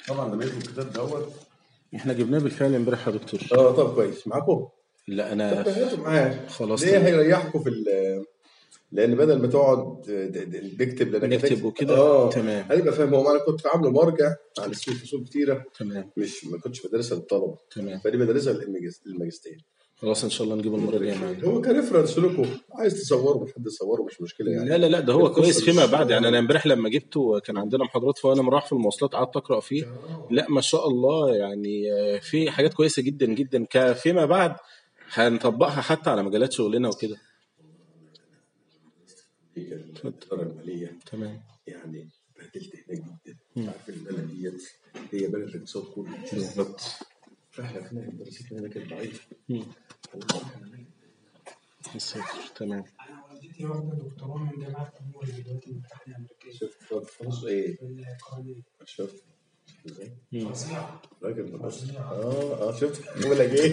طبعا لما يجوا الكتاب دوت احنا جبناه بالفعل امبارح يا دكتور اه طب كويس معاكم لا طب انا هاتوا معاه خلاص ليه تمام. هيريحكم في ال- لان بدل ما تقعد د- د- نكتب لانك نكتب هتكتب- وكده اه تمام هيبقى فاهم هو انا كنت عامله مرجع على السوق فصول كتيره تمام مش ما كنتش بدرسها للطلبه تمام فدي بدرسها للماجس- للماجستير خلاص ان شاء الله نجيبه المره الجايه معانا هو كريفرنس لكم عايز تصوره حد يصوره مش مشكله يعني لا لا لا ده هو القصة كويس فيما مش- بعد يعني انا امبارح لما جبته كان عندنا محاضرات فانا مروح في المواصلات قعدت اقرا فيه لا ما شاء الله يعني آه، في حاجات كويسه جدا جدا ك- فيما بعد هنطبقها حتى على مجالات شغلنا وكده هي كانت الاداره الماليه تمام يعني بهدلت هناك جدا انت عارف البلد ديت هي بلد الاقتصاد كله بالظبط فاحنا كنا دراستنا هنا كانت ضعيفه مم. الصفر تمام انا والدتي واخده دكتوراه من جامعه امور الولايات المتحده الامريكيه شفت فرص ايه في القوانين شفت ازاي مم. فظيعه راجل بص اه اه شفت بقول لك ايه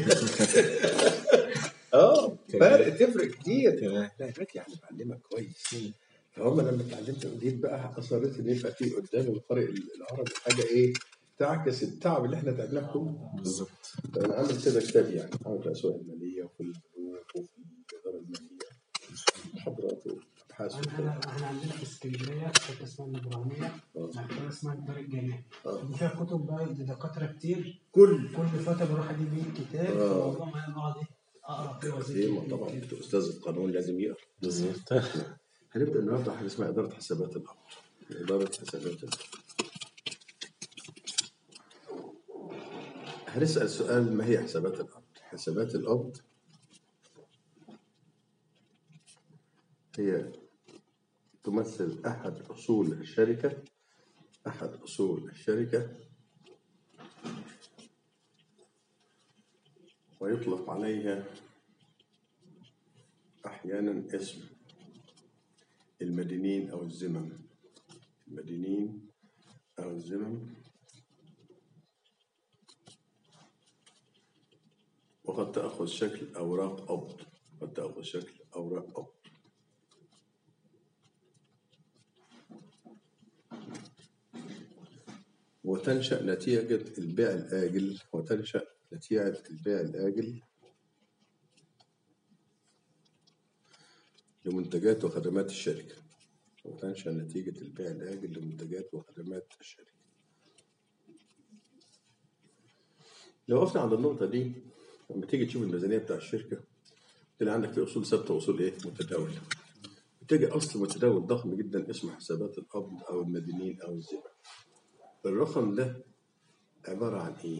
اه فرق تفرق كتير تمام لا هناك يعني بعلمك كويس فهم لما اتعلمت جيت بقى اصريت ان يبقى في قدام القارئ العربي حاجه ايه تعكس التعب اللي احنا تعبناه كله بالظبط فانا عامل كده كتاب يعني عامل في الاسواق الماليه وفي البنوك وفي الاداره الماليه محاضرات وابحاث انا وكده انا احنا عندنا في اسكندريه شركه اسمها النبرانيه آه. مكتبه اسمها الدار الجامعي آه. دي فيها كتب بقى لدكاتره كتير كل كل فتره بروح اجيب بيه كتاب آه. الموضوع معايا بقعد ايه اقرا فيه ايه وازيد ما طبعا انت استاذ القانون لازم يقرا بالظبط هنبدا النهارده حاجه اسمها اداره حسابات الامر اداره حسابات الامر هنسال سؤال ما هي حسابات الامر حسابات الامر هي تمثل احد اصول الشركه احد اصول الشركه ويطلق عليها احيانا اسم المدينين أو الزمم المدينين أو الزمم وقد تأخذ شكل أوراق قبض قد تأخذ شكل أوراق قبض وتنشأ نتيجة البيع الآجل وتنشأ نتيجة البيع الآجل لمنتجات وخدمات الشركة وتنشأ نتيجة البيع الآجل لمنتجات وخدمات الشركة لو وقفنا عند النقطة دي لما تيجي تشوف الميزانية بتاع الشركة تلاقي عندك في أصول ثابتة وأصول إيه متداولة بتيجي أصل متداول ضخم جدا اسمه حسابات القبض أو المدينين أو الزمن الرقم ده عبارة عن إيه؟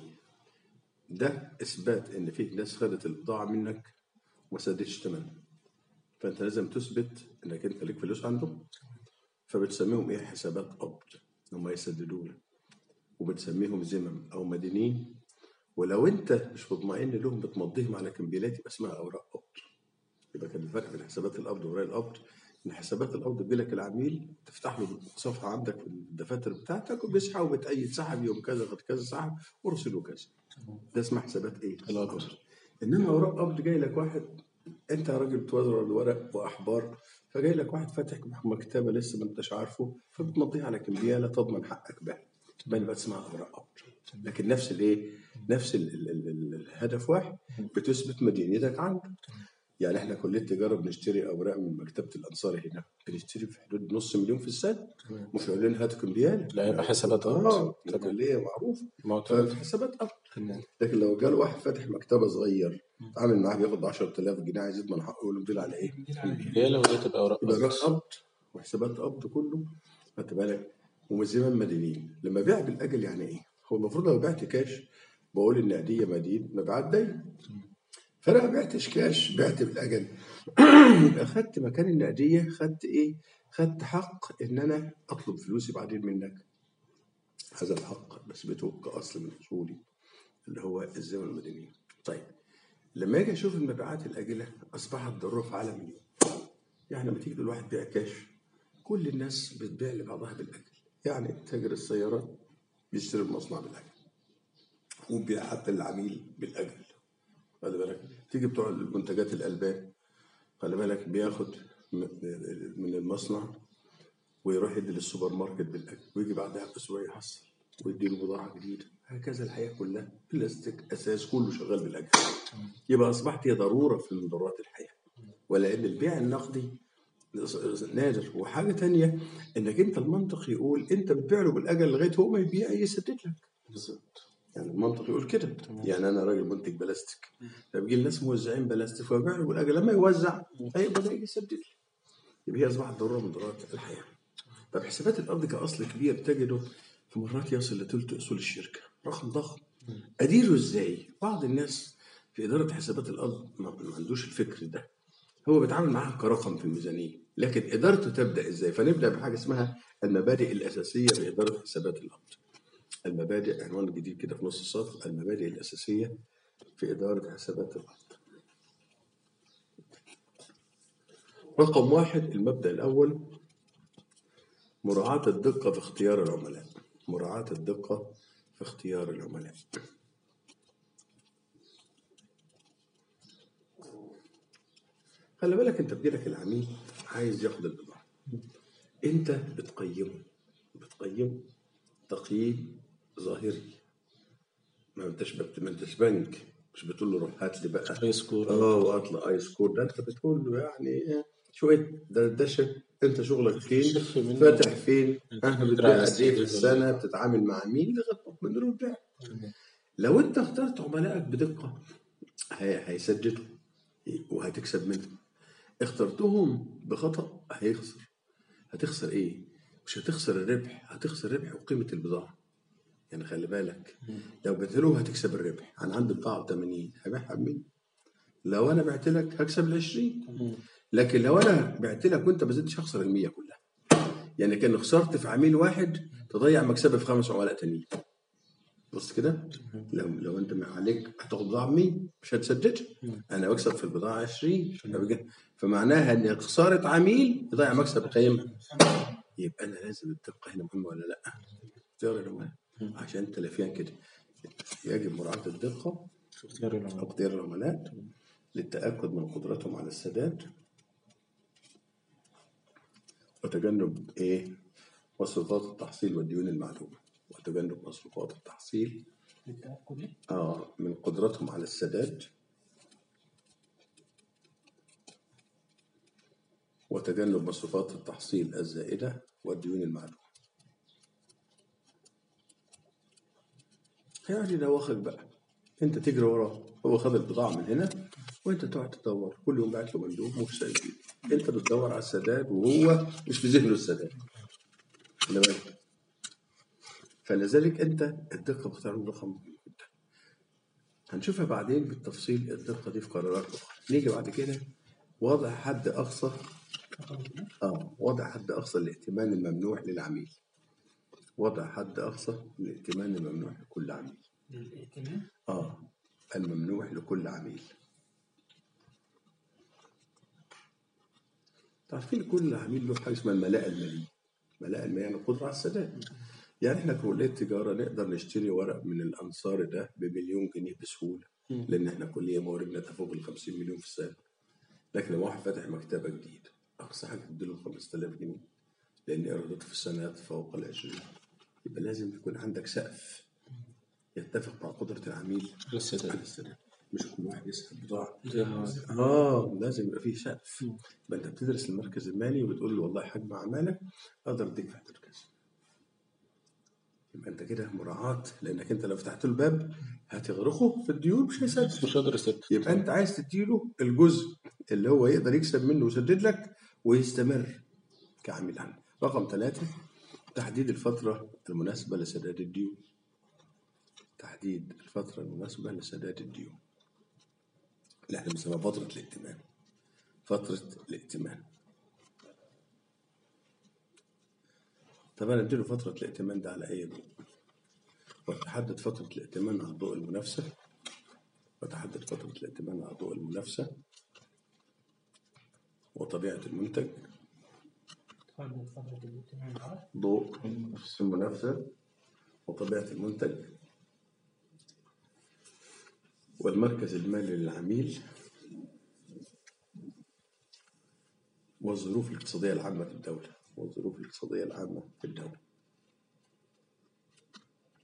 ده إثبات إن فيه ناس خدت البضاعة منك وما سددتش ثمنها فانت لازم تثبت انك انت ليك فلوس عندهم فبتسميهم ايه حسابات قبض هم يسددوا لك وبتسميهم زمم او مدينين ولو انت مش مطمئن لهم بتمضيهم على كمبيالات يبقى اسمها اوراق قبض يبقى كان الفرق بين حسابات القبض واوراق القبض ان حسابات القبض بيجي لك العميل تفتح له صفحه عندك في الدفاتر بتاعتك وبيسحب وبتأيد سحب يوم كذا قد كذا سحب ورسله كذا ده اسمه حسابات ايه؟ القبض. انما اوراق قبض جاي لك واحد انت راجل بتوزع الورق واحبار فجاي لك واحد فاتح مكتبه لسه ما انتش عارفه فبتمضيها على كمبياله تضمن حقك بها تبقى يبقى اسمها اوراق قبض لكن نفس الايه؟ نفس ال ال ال ال الهدف واحد بتثبت مدينتك عنده يعني احنا كليه تجاره بنشتري اوراق من مكتبه الانصاري هنا بنشتري في حدود نص مليون في السنه مش هيقول لنا هاتوا كمبياله لا، يبقى حسابات قبض. اه تمام. كليه معروفه معتمد فحسابات قبض تمام لكن لو جاله واحد فاتح مكتبه صغير عامل معاه بياخد 10000 جنيه عايز يضمن حقه يقول له دول على ايه؟ هي لو دي تبقى اوراق يبقى قبض. راس قبض وحسابات قبض كله خدت بالك ومزيمان مدينين لما بيع بالاجل يعني ايه؟ هو المفروض لو بعت كاش بقول ان دي مدين مبيعات دين فانا ما بعتش كاش بعت بالاجل يبقى خدت مكان النقديه خدت ايه؟ خدت حق ان انا اطلب فلوسي بعدين منك هذا الحق بثبته كاصل من اصولي اللي هو الزمن المدني طيب لما اجي اشوف المبيعات الاجله اصبحت ضروره في عالم اليوم يعني لما تيجي تقول واحد بيع كاش كل الناس بتبيع لبعضها بالاجل يعني تاجر السيارات بيشتري المصنع بالاجل وبيع حتى العميل بالاجل خلي بالك تيجي بتوع المنتجات الالبان خلي بالك بياخد م- من المصنع ويروح يدي للسوبر ماركت بالاجل ويجي بعدها باسبوع يحصل ويديله بضاعة جديدة هكذا الحياة كلها بلاستيك أساس كله شغال بالأجهزة يبقى أصبحت هي ضرورة في من ضرورات الحياة ولأن البيع النقدي نادر وحاجة تانية إنك أنت المنطق يقول أنت بتبيع له بالأجل لغاية هو ما يبيع يسدد لك بالظبط يعني المنطق يقول كده يعني انا راجل منتج بلاستيك فبيجي الناس موزعين بلاستيك فبيع له بالاجل لما يوزع هيبقى ده يجي يسدد لي يبقى هي اصبحت ضروره من ضرورات الحياه طب حسابات الارض كاصل كبير تجده في مرات يصل لثلث اصول الشركه رقم ضخم اديره ازاي؟ بعض الناس في اداره حسابات الارض ما ما عندوش الفكر ده هو بيتعامل معاها كرقم في الميزانيه لكن ادارته تبدا ازاي؟ فنبدا بحاجه اسمها المبادئ الاساسيه لاداره حسابات الارض المبادئ عنوان جديد كده في نص الصف المبادئ الأساسية في إدارة حسابات الأرض رقم واحد المبدأ الأول مراعاة الدقة في اختيار العملاء مراعاة الدقة في اختيار العملاء خلي بالك انت بيجيلك العميل عايز ياخد البضاعة انت بتقيمه بتقيمه تقييم ظاهري ما انتش بت- ما انتش بنك مش بتقول له روح هات لي بقى اي سكور اه واطلع اي سكور ده انت بتقول له يعني إيه، شويه دردشه انت شغلك فين شوف منه. فاتح فين انت اه بتدرع بتبيع على قد ايه في السعر. السنه بتتعامل مع مين لغايه ما تضمن له البيع لو انت اخترت عملائك بدقه هي- هيسددوا وهتكسب منهم اخترتهم بخطا هيخسر هتخسر ايه مش هتخسر الربح هتخسر ربح وقيمه البضاعه يعني خلي بالك لو بعت له هتكسب الربح انا عندي بضاعه ب 80 هبيعها ب 100 لو انا بعت لك هكسب ال 20 لكن لو انا بعت لك وانت ما زدتش هخسر ال 100 كلها يعني كان خسرت في عميل واحد تضيع مكسبي في خمس عملاء تانيين بص كده لو لو انت ما عليك هتاخد بضاعه ب 100 مش هتسددها انا بكسب في البضاعه 20 فبقى- فمعناها ان خساره عميل يضيع مكسب قيم يبقى انا لازم الدقه هنا مهمه ولا لا؟ اختيار العملاء عشان تلافيها كده يجب مراعاه الدقه اختيار العملاء اختيار العملاء للتأكد من قدرتهم على السداد وتجنب إيه؟ مصروفات التحصيل والديون المعلومة وتجنب مصروفات التحصيل للتأكد إيه؟ آه من قدرتهم على السداد وتجنب مصروفات التحصيل الزائدة والديون المعلومة يعني دوخك بقى انت تجري وراه هو خد البضاعة من هنا وانت تقعد تدور كل يوم بعت له مندوب ومش سايبين انت بتدور على السداد وهو مش في ذهنه السداد خلي بالك فلذلك انت الدقة بتختار رقم مهم جدا هنشوفها بعدين بالتفصيل الدقة دي في قرارات أخرى نيجي بعد كده وضع حد أقصى اه وضع حد أقصى للائتمان الممنوح للعميل وضع حد أقصى للائتمان الممنوح لكل عميل للائتمان اه الممنوح لكل عميل تعرفين كل عميل له حاجه اسمها الملاءه الماليه الملاءه الماليه يعني القدره على السداد يعني احنا ككليه تجاره نقدر نشتري ورق من الانصار ده بمليون جنيه بسهوله لان احنا كليه مواردنا تفوق ال 50 مليون في السنه لكن لو واحد فاتح مكتبه جديد اقصى حاجه تديله 5000 جنيه لان ايراداته في السنه تفوق ال 20 يبقى لازم يكون عندك سقف يتفق مع قدره العميل على السداد السداد مش كل واحد يسحب بضاعه زي ما- اه لازم يبقى فيه سقف يبقى انت بتدرس المركز المالي وبتقول له والله حجم اعمالك اقدر اديك في حدود كذا يبقى انت كده مراعاة لانك انت لو فتحت له الباب هتغرقه في الديون مش هيسدد مش قادر يسد يبقى انت عايز تديله الجزء اللي هو يقدر يكسب منه ويسدد لك ويستمر كعميل عنه رقم ثلاثة تحديد الفترة المناسبة لسداد الديون تحديد الفترة المناسبة لسداد الديون اللي احنا بنسميها فترة الائتمان فترة الائتمان طب انا اديله فترة الائتمان ده على اي ضوء وتحدد فترة الائتمان على ضوء المنافسة وتحدد فترة الائتمان على ضوء المنافسة وطبيعة المنتج تفضل فترة الائتمان على ضوء المنافسة وطبيعة المنتج والمركز المالي للعميل والظروف الاقتصادية العامة في الدولة والظروف الاقتصادية العامة في الدولة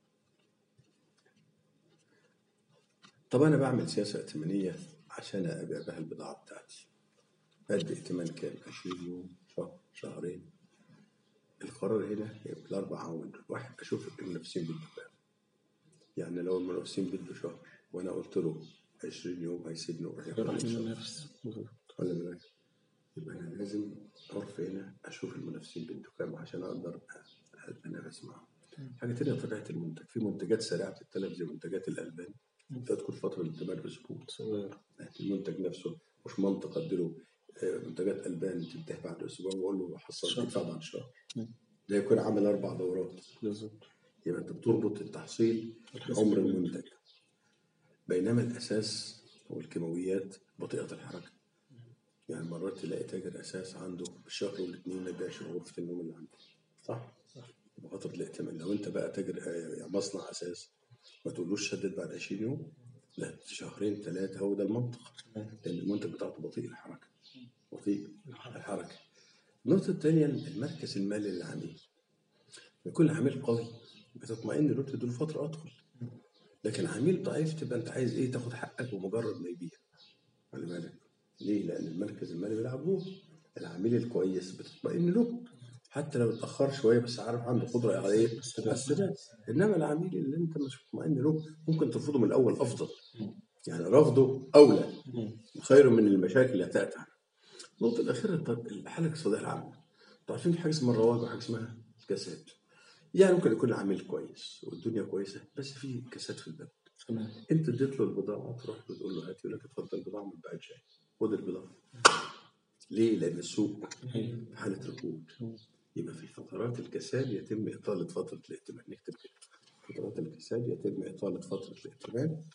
طب انا بعمل سياسه ائتمانيه عشان ابيع بها البضاعه بتاعتي ادي ائتمان كام 20 يوم شهر شهرين القرار هنا يبقى الاربع عوامل واحد اشوف المنافسين بده كام يعني لو المنافسين بده شهر وانا قلت له 20 يوم هيسيبني ويروح ياخد يروح من شهر. المنافس ولا بالك يبقى انا لازم اعرف هنا اشوف المنافسين بده كام عشان اقدر انافس معاهم حاجه تانية طبيعه المنتج في منتجات سريعه بتتلف زي منتجات الالبان تدخل فتره الانتباه باسبوع صغير المنتج نفسه مش منطق اديله آه، منتجات البان تنتهي بعد اسبوع واقول له حصل شهر. تدفع بعد شهر مم. ده يكون عامل اربع دورات بالظبط يبقى انت بتربط التحصيل الحسن بعمر بالمنتج. المنتج بينما الاساس هو الكيماويات بطيئه الحركه يعني مرات تلاقي تاجر اساس عنده بالشهر والاثنين ما يبيعش غرفه النوم اللي عنده صح؟ يبقى فتره الائتمان لو انت بقى تاجر آه، يعني مصنع اساس ما تقولوش شدد بعد 20 يوم لا شهرين ثلاثه هو ده المنطق لان المنتج بتاعته بطيء الحركه بطيء الحركه النقطه الثانيه المركز المالي للعميل يكون عميل قوي بتطمئن له تديله فتره اطول لكن عميل ضعيف تبقى انت عايز ايه تاخد حقك بمجرد ما يبيع خلي بالك ليه؟ لان المركز المالي بيلعب دور العميل الكويس بتطمئن له حتى لو اتاخر شويه بس عارف عنده قدره على ايه؟ على السداد انما العميل اللي انت مش مطمئن له ممكن ترفضه من الاول افضل يعني رفضه اولى خير من المشاكل اللي هتاتي عنها النقطه الاخيره طب الحاله الاقتصاديه العامه انتوا عارفين في حاجه اسمها الرواج وحاجه اسمها الكساد يعني ممكن يكون العميل كويس والدنيا كويسه بس في كساد في البلد تمام انت اديت له البضاعه تروح له تقول له هات يقول لك اتفضل البضاعه ما اتباعتش اهي. خد البضاعه ليه؟ لان السوق في حاله ركود يبقى في فترات الكساد يتم اطاله فتره الائتمان نكتب كده فترات الكساد يتم اطاله فتره الائتمان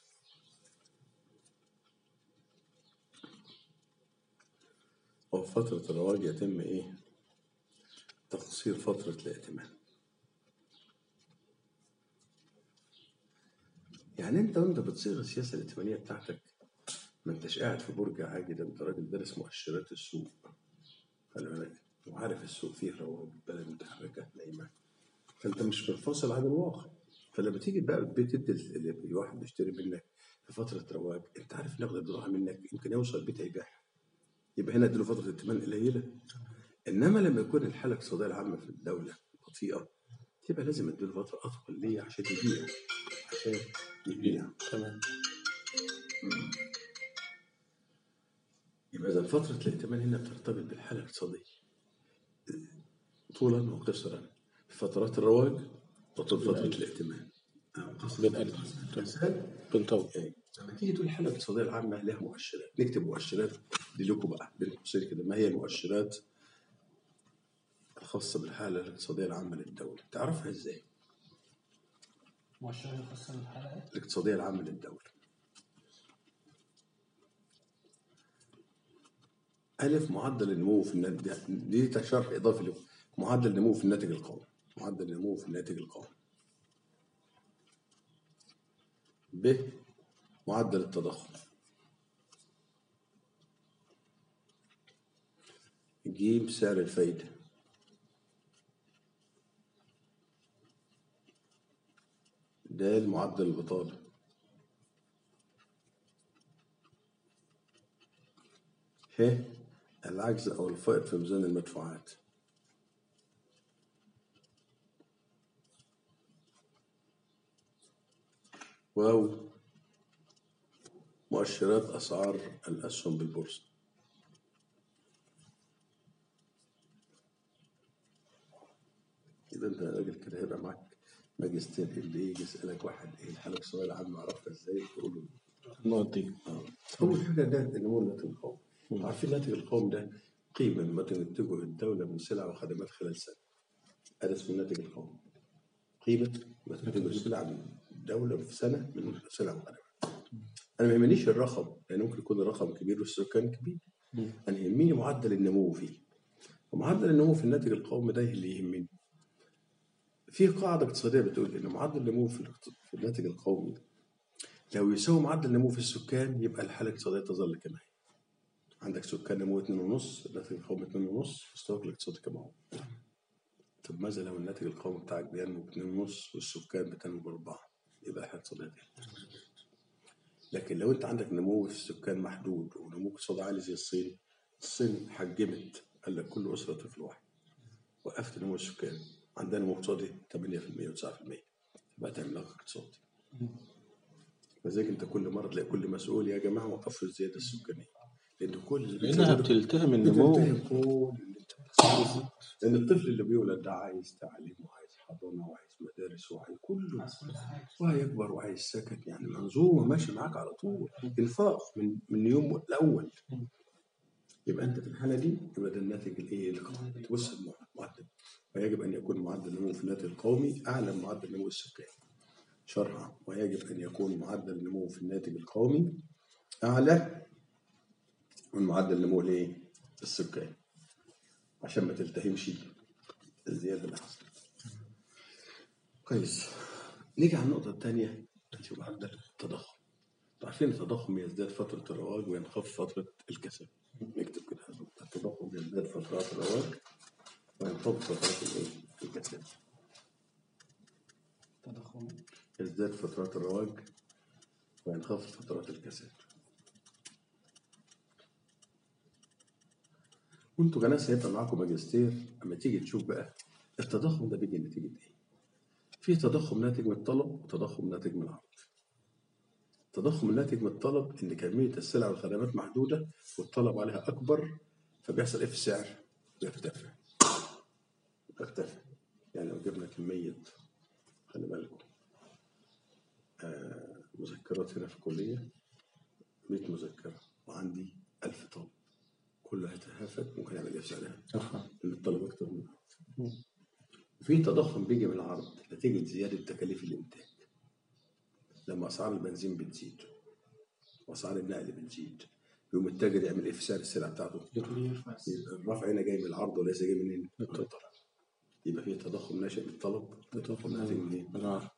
وفي فترة الرواج يتم إيه؟ تقصير فترة الائتمان. يعني أنت وأنت بتصيغ السياسة الائتمانية بتاعتك ما أنتش قاعد في برج عاجي ده أنت راجل دارس مؤشرات السوق. خلي بالك وعارف السوق فيه رواج البلد متحركة نايمة. فأنت مش منفصل عن الواقع. فلما تيجي بقى بتدي ال- ال- الواحد بيشتري منك في فترة رواج أنت عارف ناخد البضاعة منك يمكن يوصل البيت هيبيعها. يبقى هنا اديله فتره ائتمان قليله انما لما يكون الحاله الاقتصاديه العامه في الدوله بطيئه يبقى لازم اديله فتره اطول ليه عشان يبيع عشان يبيع تمام يبقى اذا فتره الائتمان هنا بترتبط بالحاله الاقتصاديه طولا وقصرا في فترات الرواج وطول فتره الائتمان بنقلل بنطول إيه. لما تيجي تقول الحاله الاقتصاديه العامه لها مؤشرات نكتب مؤشرات دي لكم بقى بين قوسين كده ما هي المؤشرات الخاصه بالحاله الاقتصاديه العامه للدوله تعرفها ازاي مؤشرات خاصة بالحلقة الاقتصاديه العامه للدوله ألف معدل النمو في الناتج دي شرح إضافي له معدل النمو في الناتج القومي معدل النمو في الناتج القومي ب معدل التضخم ج سعر الفايدة د معدل البطالة ه العجز أو الفائض في ميزان المدفوعات واو مؤشرات أسعار الأسهم بالبورصة إذا أنت راجل كده هيبقى معاك ماجستير اللي يجي يسألك واحد إيه الحالة الاقتصادية العامة عرفها إزاي تقول له النقط دي آه. أول حاجة ده النمو الناتج القومي عارفين الناتج القومي ده قيمة ما تنتجه الدولة من سلع وخدمات خلال سنة هذا اسمه الناتج القومي قيمة ما تنتجه السلع من الدولة في سنة من سلع وخدمات أنا ما يهمنيش الرقم لأن ممكن يكون الرقم كبير والسكان كبير أنا يهمني معدل النمو فيه ومعدل النمو في الناتج القومي ده اللي يهمني في قاعدة اقتصادية بتقول إن معدل النمو في الاقت- في الناتج القومي لو يساوي معدل النمو في السكان يبقى الحالة الاقتصادية تظل كما هي. عندك سكان نمو 2.5 الناتج القومي 2.5 مستواك الاقتصادي كما هو. طب ماذا لو الناتج القومي بتاعك بينمو ب 2.5 والسكان بتنمو بأربعة؟ يبقى الحالة الاقتصادية دي. لكن لو انت عندك نمو في السكان محدود ونمو اقتصادي عالي زي الصين الصين حجمت قال لك كل اسره طفل واحد وقفت نمو السكان عندنا نمو اقتصادي 8% و9% بقت عملاق اقتصادي لذلك انت كل مره تلاقي كل مسؤول يا جماعه وقفوا الزياده السكانيه لان كل اللي لانها بتزود- بتلتهم النمو بتلتهم كل اللي انت لان الطفل اللي بيولد ده عايز تعليم وعايز حضانه وعايز مدارس وعايز كله وهيكبر وعايز سكن يعني منظومه ماشيه معاك على طول انفاق من من يوم الاول يبقى انت في الحاله دي يبقى ده الناتج الايه القومي تبص المعدل ويجب ان يكون معدل النمو في الناتج القومي اعلى من معدل النمو السكاني شرعا ويجب ان يكون معدل النمو في الناتج القومي اعلى من معدل النمو الايه السكاني عشان ما تلتهمش الزياده اللي حصلت كويس نيجي على النقطه الثانيه نشوف معدل التضخم انتوا عارفين التضخم يزداد فتره الرواج وينخفض فتره الكسل نكتب كده التضخم يزداد فترات الرواج وينخفض فترات الايه الكسل تضخم يزداد فترات الرواج وينخفض فترات الكسل وانتوا كناس هيبقى معاكم ماجستير اما تيجي تشوف بقى التضخم ده بيجي نتيجه ايه؟ في تضخم ناتج من الطلب وتضخم ناتج من العرض. التضخم الناتج من الطلب ان كميه السلع والخدمات محدوده والطلب عليها اكبر فبيحصل ايه في السعر؟ بيرتفع. بيرتفع. يعني لو جبنا كميه خلي بالكم آه مذكرات هنا في الكليه 100 مذكره وعندي 1000 طالب كله هيتهافت ممكن يعمل ايه في سعرها؟ لان الطلب اكتر من العرض. في تضخم بيجي من العرض نتيجه زياده تكاليف الانتاج لما اسعار البنزين بتزيد واسعار النقل بتزيد يقوم التاجر يعمل ايه في سعر السلع بتاعته؟ يرفع يبقى الرفع هنا جاي من العرض وليس جاي منين؟ من الطلب يبقى في تضخم ناشئ من الطلب تضخم ناتج منين؟ من العرض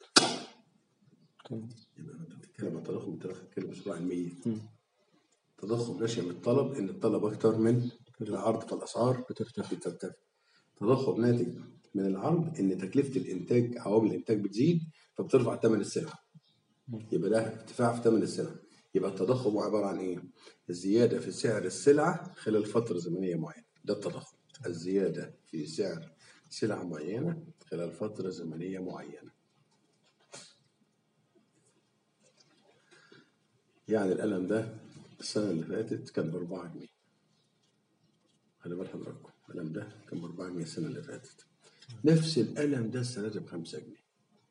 يبقى انت بتتكلم عن تضخم انت بتتكلم بسرعه علميه تضخم ناشئ من الطلب ان الطلب اكتر من العرض فالاسعار بترتفع بترتفع تضخم ناتج من العرض ان تكلفه الانتاج عوامل الانتاج بتزيد فبترفع ثمن السلعه يبقى ده ارتفاع في ثمن السلعه يبقى التضخم عباره عن ايه؟ الزياده في سعر السلعه خلال فتره زمنيه معينه ده التضخم الزياده في سعر سلعه معينه خلال فتره زمنيه معينه يعني القلم ده السنه اللي فاتت كان ب 4 جنيه خلي بال حضراتكم القلم ده كان ب 4 جنيه السنه اللي فاتت نفس القلم ده السنه دي ب 5 جنيه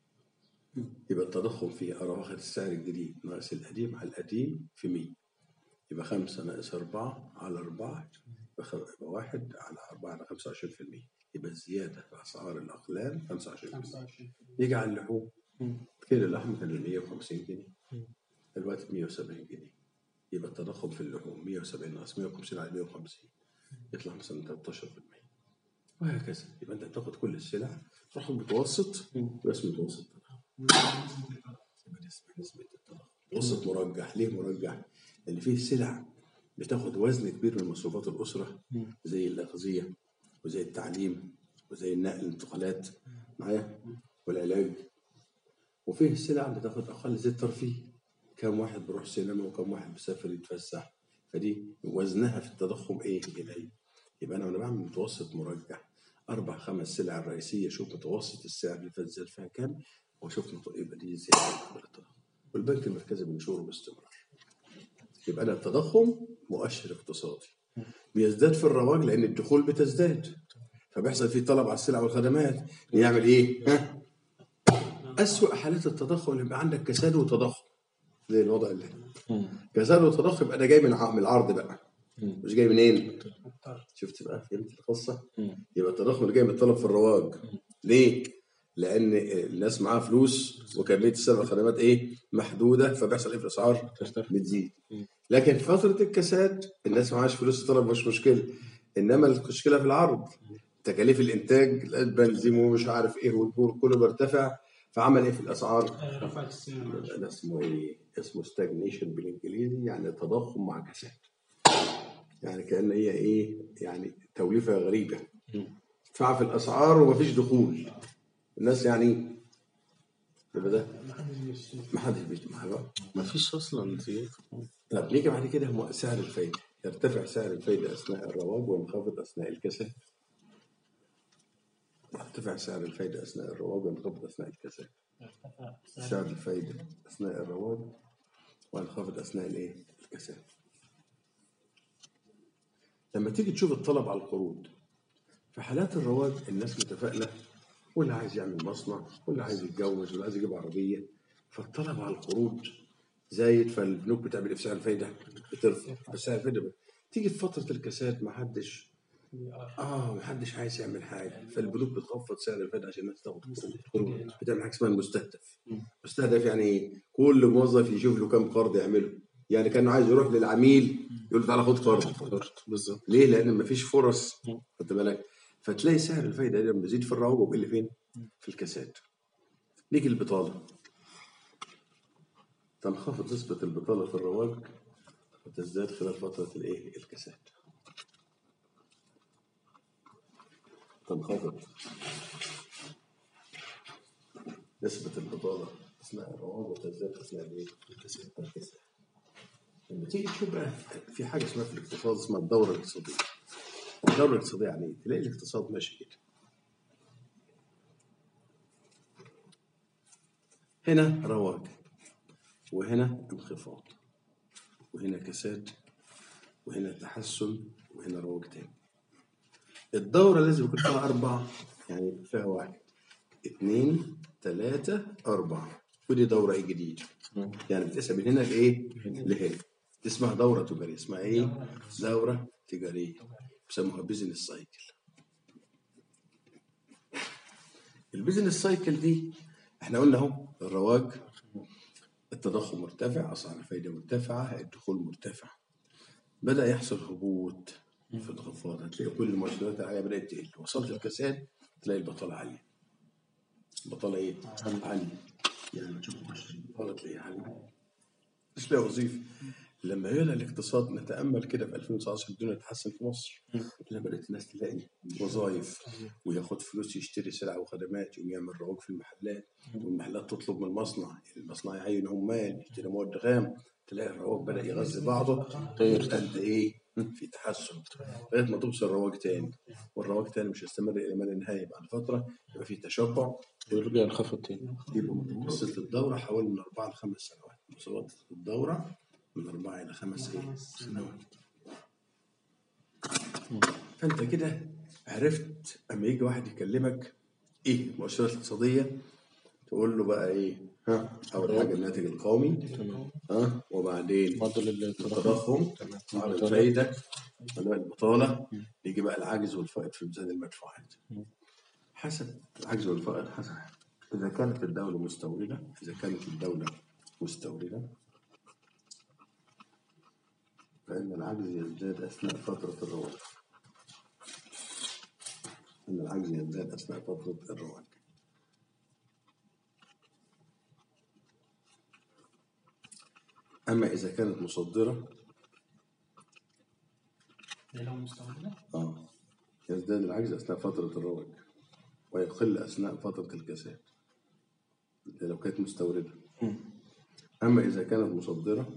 يبقى التضخم فيه أنا واخد السعر الجديد ناقص القديم على القديم في 100 يبقى 5 ناقص 4 على 4 يبقى خ- يبقى 1 على 4 على 25% يبقى الزيادة في أسعار الأقلام 25% 25 يجي على اللحوم كيلو اللحم كان ب 150 جنيه دلوقتي ب 170 جنيه يبقى التضخم في اللحوم 170 ناقص 150 على 150 يطلع مثلا 13% وهكذا يبقى انت بتاخد كل السلع تروح متوسط يبقى اسمه متوسط يبقى نسبة نسبة التضخم متوسط مرجح ليه مرجح؟ لأن فيه سلع بتاخد وزن كبير من مصروفات الأسرة زي الأغذية وزي التعليم وزي النقل الانتقالات معايا والعلاج وفيه سلع بتاخد أقل زي الترفيه كم واحد بيروح سينما وكم واحد بيسافر يتفسح فدي وزنها في التضخم ايه إليه يبقى انا وانا بعمل متوسط مرجح اربع خمس سلع الرئيسيه شوف متوسط السعر اللي فات زاد فيها كام وشوف مت- يبقى دي زياده قبل التضخم والبنك المركزي بينشره باستمرار يبقى انا التضخم مؤشر اقتصادي بيزداد في الرواج لان الدخول بتزداد فبيحصل فيه طلب على السلع والخدمات يعمل ايه؟ ها؟ أسوأ حالات التضخم اللي يبقى عندك كساد وتضخم زي الوضع اللي كساد وتضخم يبقى ده جاي من ع- من العرض بقى مش جاي منين؟ شفت بقى فهمت القصه؟ يبقى التضخم اللي جاي من الطلب في الرواج ليه؟ لان الناس معاها فلوس وكميه السلع والخدمات ايه؟ محدوده فبيحصل ايه في الاسعار؟ ترتفع. بتزيد لكن في فتره الكساد الناس معهاش فلوس الطلب مش مشكله انما المشكله في العرض تكاليف الانتاج البنزين ومش عارف ايه والبور كله بيرتفع فعمل ايه في الاسعار؟ رفعت السعر ده اسمه ايه؟ اسمه ستاجنيشن بالانجليزي يعني تضخم مع كساد. يعني كان هي ايه؟ يعني توليفه غريبه. ارتفاع في الاسعار ومفيش دخول. الناس يعني يبقى ده محدش بيشتري ما حدش بيجمع بقى ما فيش اصلا زيادة طب نيجي بعد كده هو سعر الفايدة يرتفع سعر الفايدة أثناء الرواج وينخفض أثناء الكساد يرتفع سعر الفايدة أثناء الرواج وينخفض أثناء الكساد ارتفع سعر سعر الفايدة أثناء الرواج وينخفض أثناء الإيه؟ الكساد لما تيجي تشوف الطلب على القروض في حالات الرواج الناس متفائلة واللي عايز يعمل مصنع واللي عايز يتجوز واللي عايز يجيب عربية فالطلب على القروض زايد فالبنوك بتعمل إيه في سعر الفايدة بترفع بس سعر الفايدة بت- تيجي في فترة الكساد ما حدش اه ما حدش عايز يعمل حاجة فالبنوك بتخفض سعر الفايدة عشان الناس تاخد قروض بتعمل حاجة اسمها المستهدف مستهدف يعني ايه؟ كل موظف يشوف له كام قرض يعمله يعني كان عايز يروح للعميل يقول له تعالى خد قرض بالظبط ليه؟ لأن مفيش فرص خد بالك فتلاقي سعر الفايدة ده لما بيزيد في الرواج وبيقل فين؟ في الكاسات نيجي البطالة تنخفض نسبة البطالة في الرواج وتزداد خلال فترة الإيه؟ الكاسات تنخفض نسبة البطالة أثناء الرواج وتزداد أثناء الإيه؟ الكاسات الكاسات. لما تيجي تشوف بقى في حاجة اسمها في الاقتصاد اسمها الدورة الاقتصادية الدورة الاقتصادية يعني إيه؟ تلاقي الاقتصاد ماشي كده هنا رواج وهنا انخفاض وهنا كساد وهنا تحسن وهنا رواج تاني الدورة لازم يكون فيها أربعة يعني فيها واحد اثنين ثلاثة أربعة ودي دورة إيه جديدة يعني بتقسم من هنا لإيه؟ لهنا دي اسمها دورة تجارية اسمها إيه؟ دورة تجارية بيسموها بيزنس سايكل البيزنس سايكل دي احنا قلنا اهو الرواج التضخم مرتفع اسعار الفايده مرتفعه الدخول مرتفع بدا يحصل هبوط في الانخفاض هتلاقي كل المؤشرات العاليه بدات تقل وصلت الكساد تلاقي البطاله عاليه البطاله ايه؟ عاليه يعني تشوف مؤشر البطاله تلاقيها عاليه مش لاقي وظيفه لما يعلى الاقتصاد نتامل كده في 2019 الدنيا تتحسن في مصر لما بدات الناس تلاقي وظائف وياخد فلوس يشتري سلع وخدمات يقوم يعمل رواج في المحلات والمحلات تطلب من المصنع المصنع يعين عمال يشتري مواد خام تلاقي الرواج بدا يغذي بعضه يبقى انت ايه في تحسن لغايه ما توصل رواج تاني والرواج تاني مش هيستمر الى ما لا نهايه بعد فتره يبقى في تشبع ويرجع ينخفض تاني يبقى متوسط الدورة حوالي من أربعة لخمس سنوات متوسط الدورة من أربعة إلى خمس إيه؟ سنوات فأنت كده عرفت أما يجي واحد يكلمك إيه المؤشرات الاقتصادية تقول له بقى إيه؟ ها أول حاجة الناتج القومي ها وبعدين معدل التضخم التضخم على الفايدة على البطالة يجي بقى العجز والفائض في ميزان المدفوعات حسب العجز والفائض حسب إذا كانت الدولة مستوردة إذا كانت الدولة مستوردة فإن العجز يزداد أثناء فترة الرواج إن العجز يزداد أثناء فترة الرواج أما إذا كانت مصدرة ده لو مستوردة آه يزداد العجز أثناء فترة الرواج ويقل أثناء فترة الكساد ده لو كانت مستوردة أما إذا كانت مصدرة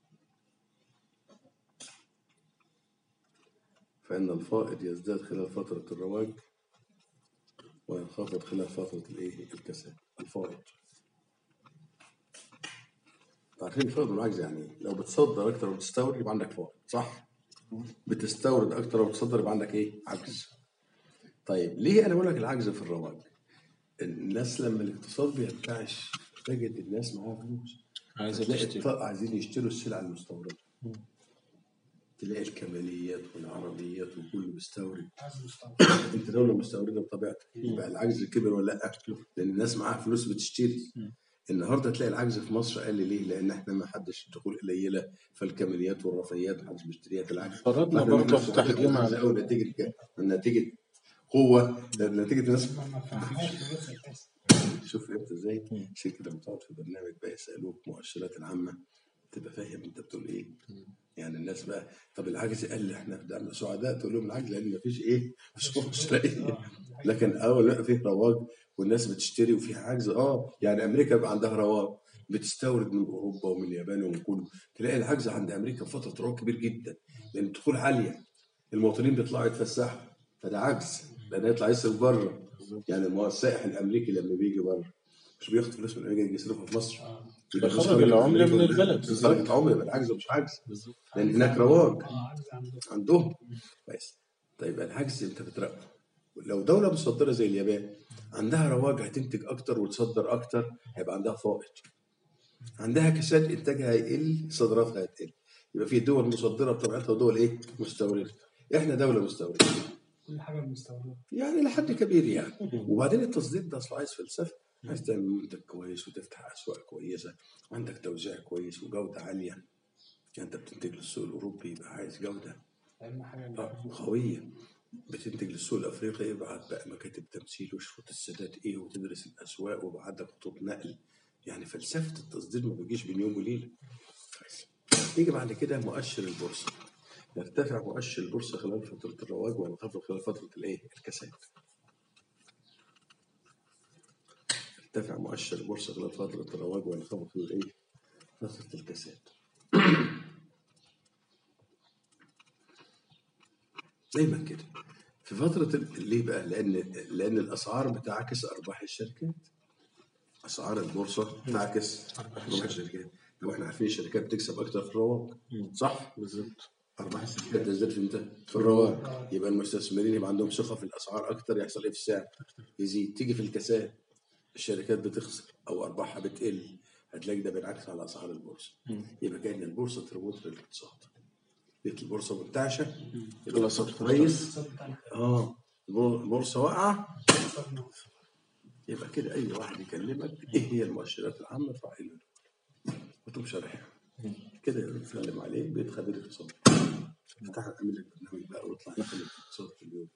فإن الفائض يزداد خلال فترة الرواج وينخفض خلال فترة الإيه الكساد الفائض عارفين الفائض والعجز يعني إيه؟ لو بتصدر أكتر وبتستورد يبقى عندك فائض صح؟ بتستورد أكتر وبتصدر يبقى عندك إيه؟ عجز طيب ليه أنا بقول لك العجز في الرواج؟ الناس لما الاقتصاد بيرتعش تجد الناس معاها فلوس عايزة تلاقي تشتري الط- عايزين يشتروا السلع المستوردة تلاقي الكماليات والعربيات وكله بيستورد عايز مستورد انت دولة مستوردة بطبيعتك يبقى العجز كبر ولا لا؟ لأن الناس معاها فلوس بتشتري النهارده تلاقي العجز في مصر قل ليه؟ لأن احنا ما حدش الدخول قليلة فالكماليات والرفاهيات ما حدش بيشتريها في العجز فرضنا فاحنا برضه بنفس تحجيم على أو نتيجة ك- من نتيجة قوة نتيجة الناس ما ما فهمهاش فلوس اساسا شوف انت ازاي عشان كده لما تقعد في برنامج بقى يسالوك مؤشرات العامه تبقى فاهم انت بتقول ايه يعني الناس بقى طب العجز قال لي احنا ده سعداء تقول لهم العجز لان مفيش ايه مش مؤشر ايه لكن اول ما فيه رواج والناس بتشتري وفي عجز اه يعني امريكا بقى عندها رواج بتستورد من اوروبا ومن اليابان ومن كله تلاقي العجز عند امريكا في فتره رواج كبير جدا لان الدخول عاليه المواطنين بيطلعوا يتفسحوا فده عجز لان يطلع يصرف بره يعني ما هو السائح الامريكي لما بيجي بره مش بياخد فلوس من امريكا يجي يصرفها في مصر يبقى بيخرج فلوس العملة أمريكا من البلد. خرج العمله يبقى العجز مش عجز لان هناك رواج اه عجز عندهم عندهم كويس طيب العجز انت بتراقبه لو دوله مصدره زي اليابان عندها رواج هتنتج اكتر وتصدر اكتر هيبقى عندها فائض عندها كساد انتاجها هيقل صادراتها هتقل يبقى في دول مصدره بطبيعتها ودول ايه مستورده احنا دوله مستورده كل حاجه مستورده يعني لحد كبير يعني وبعدين التصدير ده اصله عايز فلسفه عايز تعمل منتج كويس وتفتح اسواق كويسه وعندك توزيع كويس وجوده عاليه يعني انت بتنتج للسوق الاوروبي يبقى عايز جوده اهم حاجه آه، قويه بتنتج للسوق الافريقي ابعت بقى مكاتب تمثيل وشروط السداد ايه وتدرس الاسواق وابعت لك خطوط نقل يعني فلسفه التصدير ما بيجيش بين يوم وليله كويس. يجي بعد كده مؤشر البورصه يرتفع مؤشر البورصه خلال فتره الرواج وينخفض خلال فتره الايه الكساد يرتفع مؤشر البورصه خلال فتره الرواج وينخفض خلال الايه فتره الكساد دايما كده في فترة ال- ليه بقى؟ لأن لأن الأسعار بتعكس أرباح الشركات. أسعار البورصة بتعكس أرباح الشركات. لو احنا عارفين الشركات بتكسب أكتر في الرواق صح؟ بالظبط أرباح الشركات تزداد في امتى؟ في الرواق يبقى المستثمرين يبقى عندهم ثقة في الأسعار أكتر يحصل إيه في السعر؟ يزيد تيجي في الكساد الشركات بتخسر أو أرباحها بتقل هتلاقي ده بينعكس على أسعار البورصة. يبقى كأن البورصة تربط للاقتصاد. لقيت البورصة منتعشة يبقى الاقتصاد كويس الاقتصاد بتاعنا اه البور- البورصه واقعه اقتصادنا يبقى كده اي واحد يكلمك ايه هي المؤشرات العامه تروح قايل له وتقوم شارحها كده بنتكلم عليه بيت خبير اقتصاد افتح اعمل لك برنامج بقى واطلع نتكلم في الاقتصاد في اليوم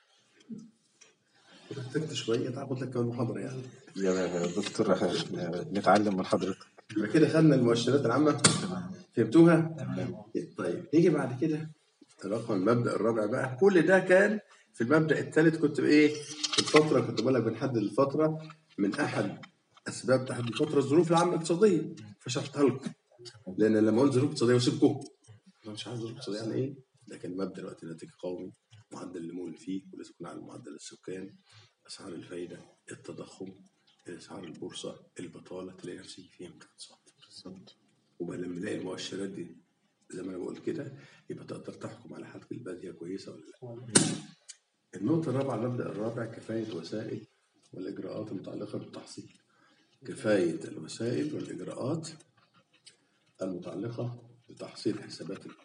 ولو احتجت شويه تاخد لك كمان محاضره يعني يا دكتور نتعلم من حضرتك يبقى كده خدنا المؤشرات العامه فهمتوها؟ طيب نيجي بعد كده رقم المبدا الرابع بقى كل ده كان في المبدا الثالث كنت بايه؟ في الفتره كنت بقول لك بنحدد الفتره من احد اسباب تحديد الفتره الظروف العامه الاقتصاديه فشرحتها لكم لان لما اقول ظروف اقتصاديه واسيبكم أنا مش عارف ظروف اقتصاديه يعني ايه؟ لكن مبدا الوقت الناتج قومي معدل النمو اللي فيه ولازم يكون على معدل السكان اسعار الفايده التضخم اسعار البورصه البطاله تلاقي نفسك فهمت اقتصاد بالظبط وبقى لما نلاقي المؤشرات دي زي ما انا بقول كده يبقى تقدر تحكم على حالتك الباديه كويسه ولا لا. النقطة الرابعة المبدأ الرابع كفاية وسائل والإجراءات المتعلقة بالتحصيل. كفاية الوسائل والإجراءات المتعلقة بتحصيل حسابات الأرض.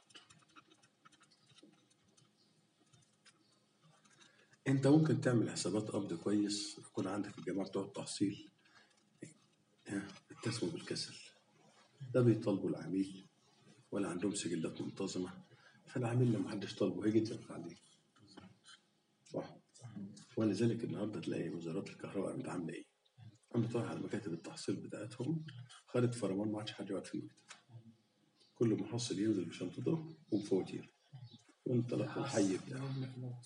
أنت ممكن تعمل حسابات قبض كويس يكون عندك الجماعة بتوع التحصيل ها، اتسموا بالكسل. ده بيطالبوا العميل ولا عندهم سجلات منتظمة فالعميل لما حدش طالبه هيجي يدفع عليه. صح ولذلك النهارده تلاقي وزارات الكهرباء قامت عامله ايه؟ قامت رايحه على مكاتب التحصيل بتاعتهم خدت فرمان ما عادش حد يقعد في المكتب كل محصل ينزل بشنطته وبفواتير وانطلق الحي بتاعه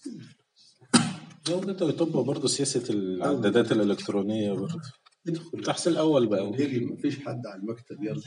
لو ده يطبق برضه سياسة العدادات الإلكترونية برضه ادخل تحصيل أول بأول يجي مفيش حد على المكتب يلا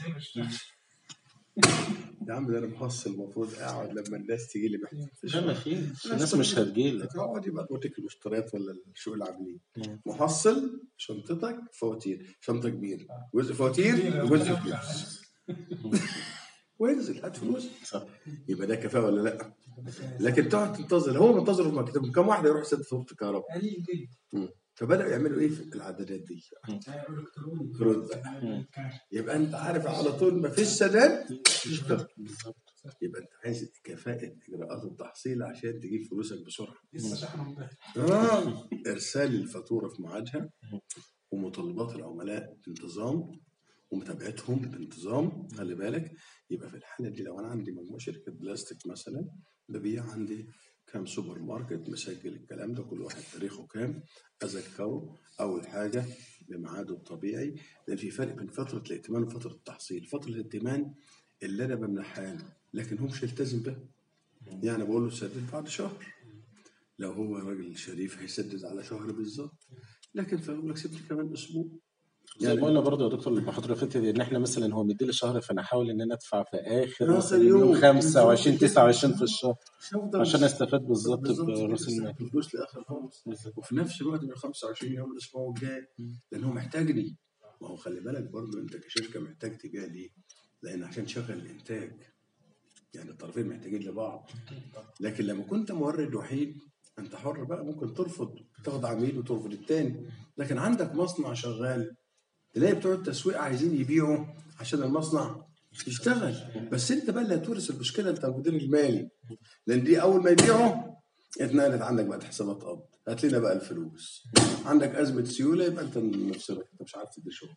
يا عم ده انا محصل المفروض اقعد لما الناس تيجي لي محتاج لا ما فيش الناس مش هتجيلك اقعد يبقى توريك المشتريات ولا الشؤون العاملين مم. محصل شنطتك فواتير شنطه كبيره جزء فواتير وجزء فلوس وانزل هات فلوس صح يبقى ده كفاءه ولا لا لكن تقعد تنتظر هو منتظر في مكتبه كم واحد يروح يسدد فاتوره الكهرباء قليل جدا مم. فبداوا يعملوا ايه في العدادات دي الكتروني كروت بقى. يبقى انت عارف على طول ما فيش سداد تشتغل بالظبط يبقى انت عايز كفاءه اجراءات التحصيل عشان تجيب فلوسك بسرعه لسه شحنه امبارح آه. ارسال الفاتوره في ميعادها ومطالبات العملاء بانتظام ومتابعتهم بانتظام خلي بالك يبقى في الحاله دي لو انا عندي مجموعه شركه بلاستيك مثلا ببيع عندي كام سوبر ماركت مسجل الكلام ده كل واحد تاريخه كام اذكره اول حاجه بميعاده الطبيعي لان في فرق بين فتره الائتمان وفتره التحصيل فتره الائتمان اللي انا بمنحها له لكن هو مش هيلتزم بها يعني بقول له سدد بعد شهر لو هو راجل شريف هيسدد على شهر بالظبط لكن فاقول لك سبت كمان اسبوع زي ما قلنا برضه يا دكتور المحاضره اللي فاتت ان احنا مثلا هو مديلي شهر فانا احاول ان انا ادفع في اخر آخر مثلا يوم. يوم 25 29 في الشهر مش هفضل عشان استفاد بالظبط بالظبط براس كده، المال الفلوس لاخر خالص وفي نفس الوقت من 25 يوم الاسبوع الجاي لان هو محتاجني ما هو خلي بالك برضه انت كشركه محتاج تبيع ليه؟ لان عشان تشغل الانتاج يعني الطرفين محتاجين لبعض لكن لما كنت مورد وحيد انت حر بقى ممكن ترفض تاخد عميل وترفض التاني لكن عندك مصنع شغال تلاقي بتوع التسويق عايزين يبيعوا عشان المصنع يشتغل بس انت بقى اللي هتورث المشكله انت المدير المالي لان دي اول ما يبيعوا اتنقلت عندك بقى حسابات قبض هات لنا بقى الفلوس عندك ازمه سيوله يبقى انت نفسك انت مش عارف تدير شغلك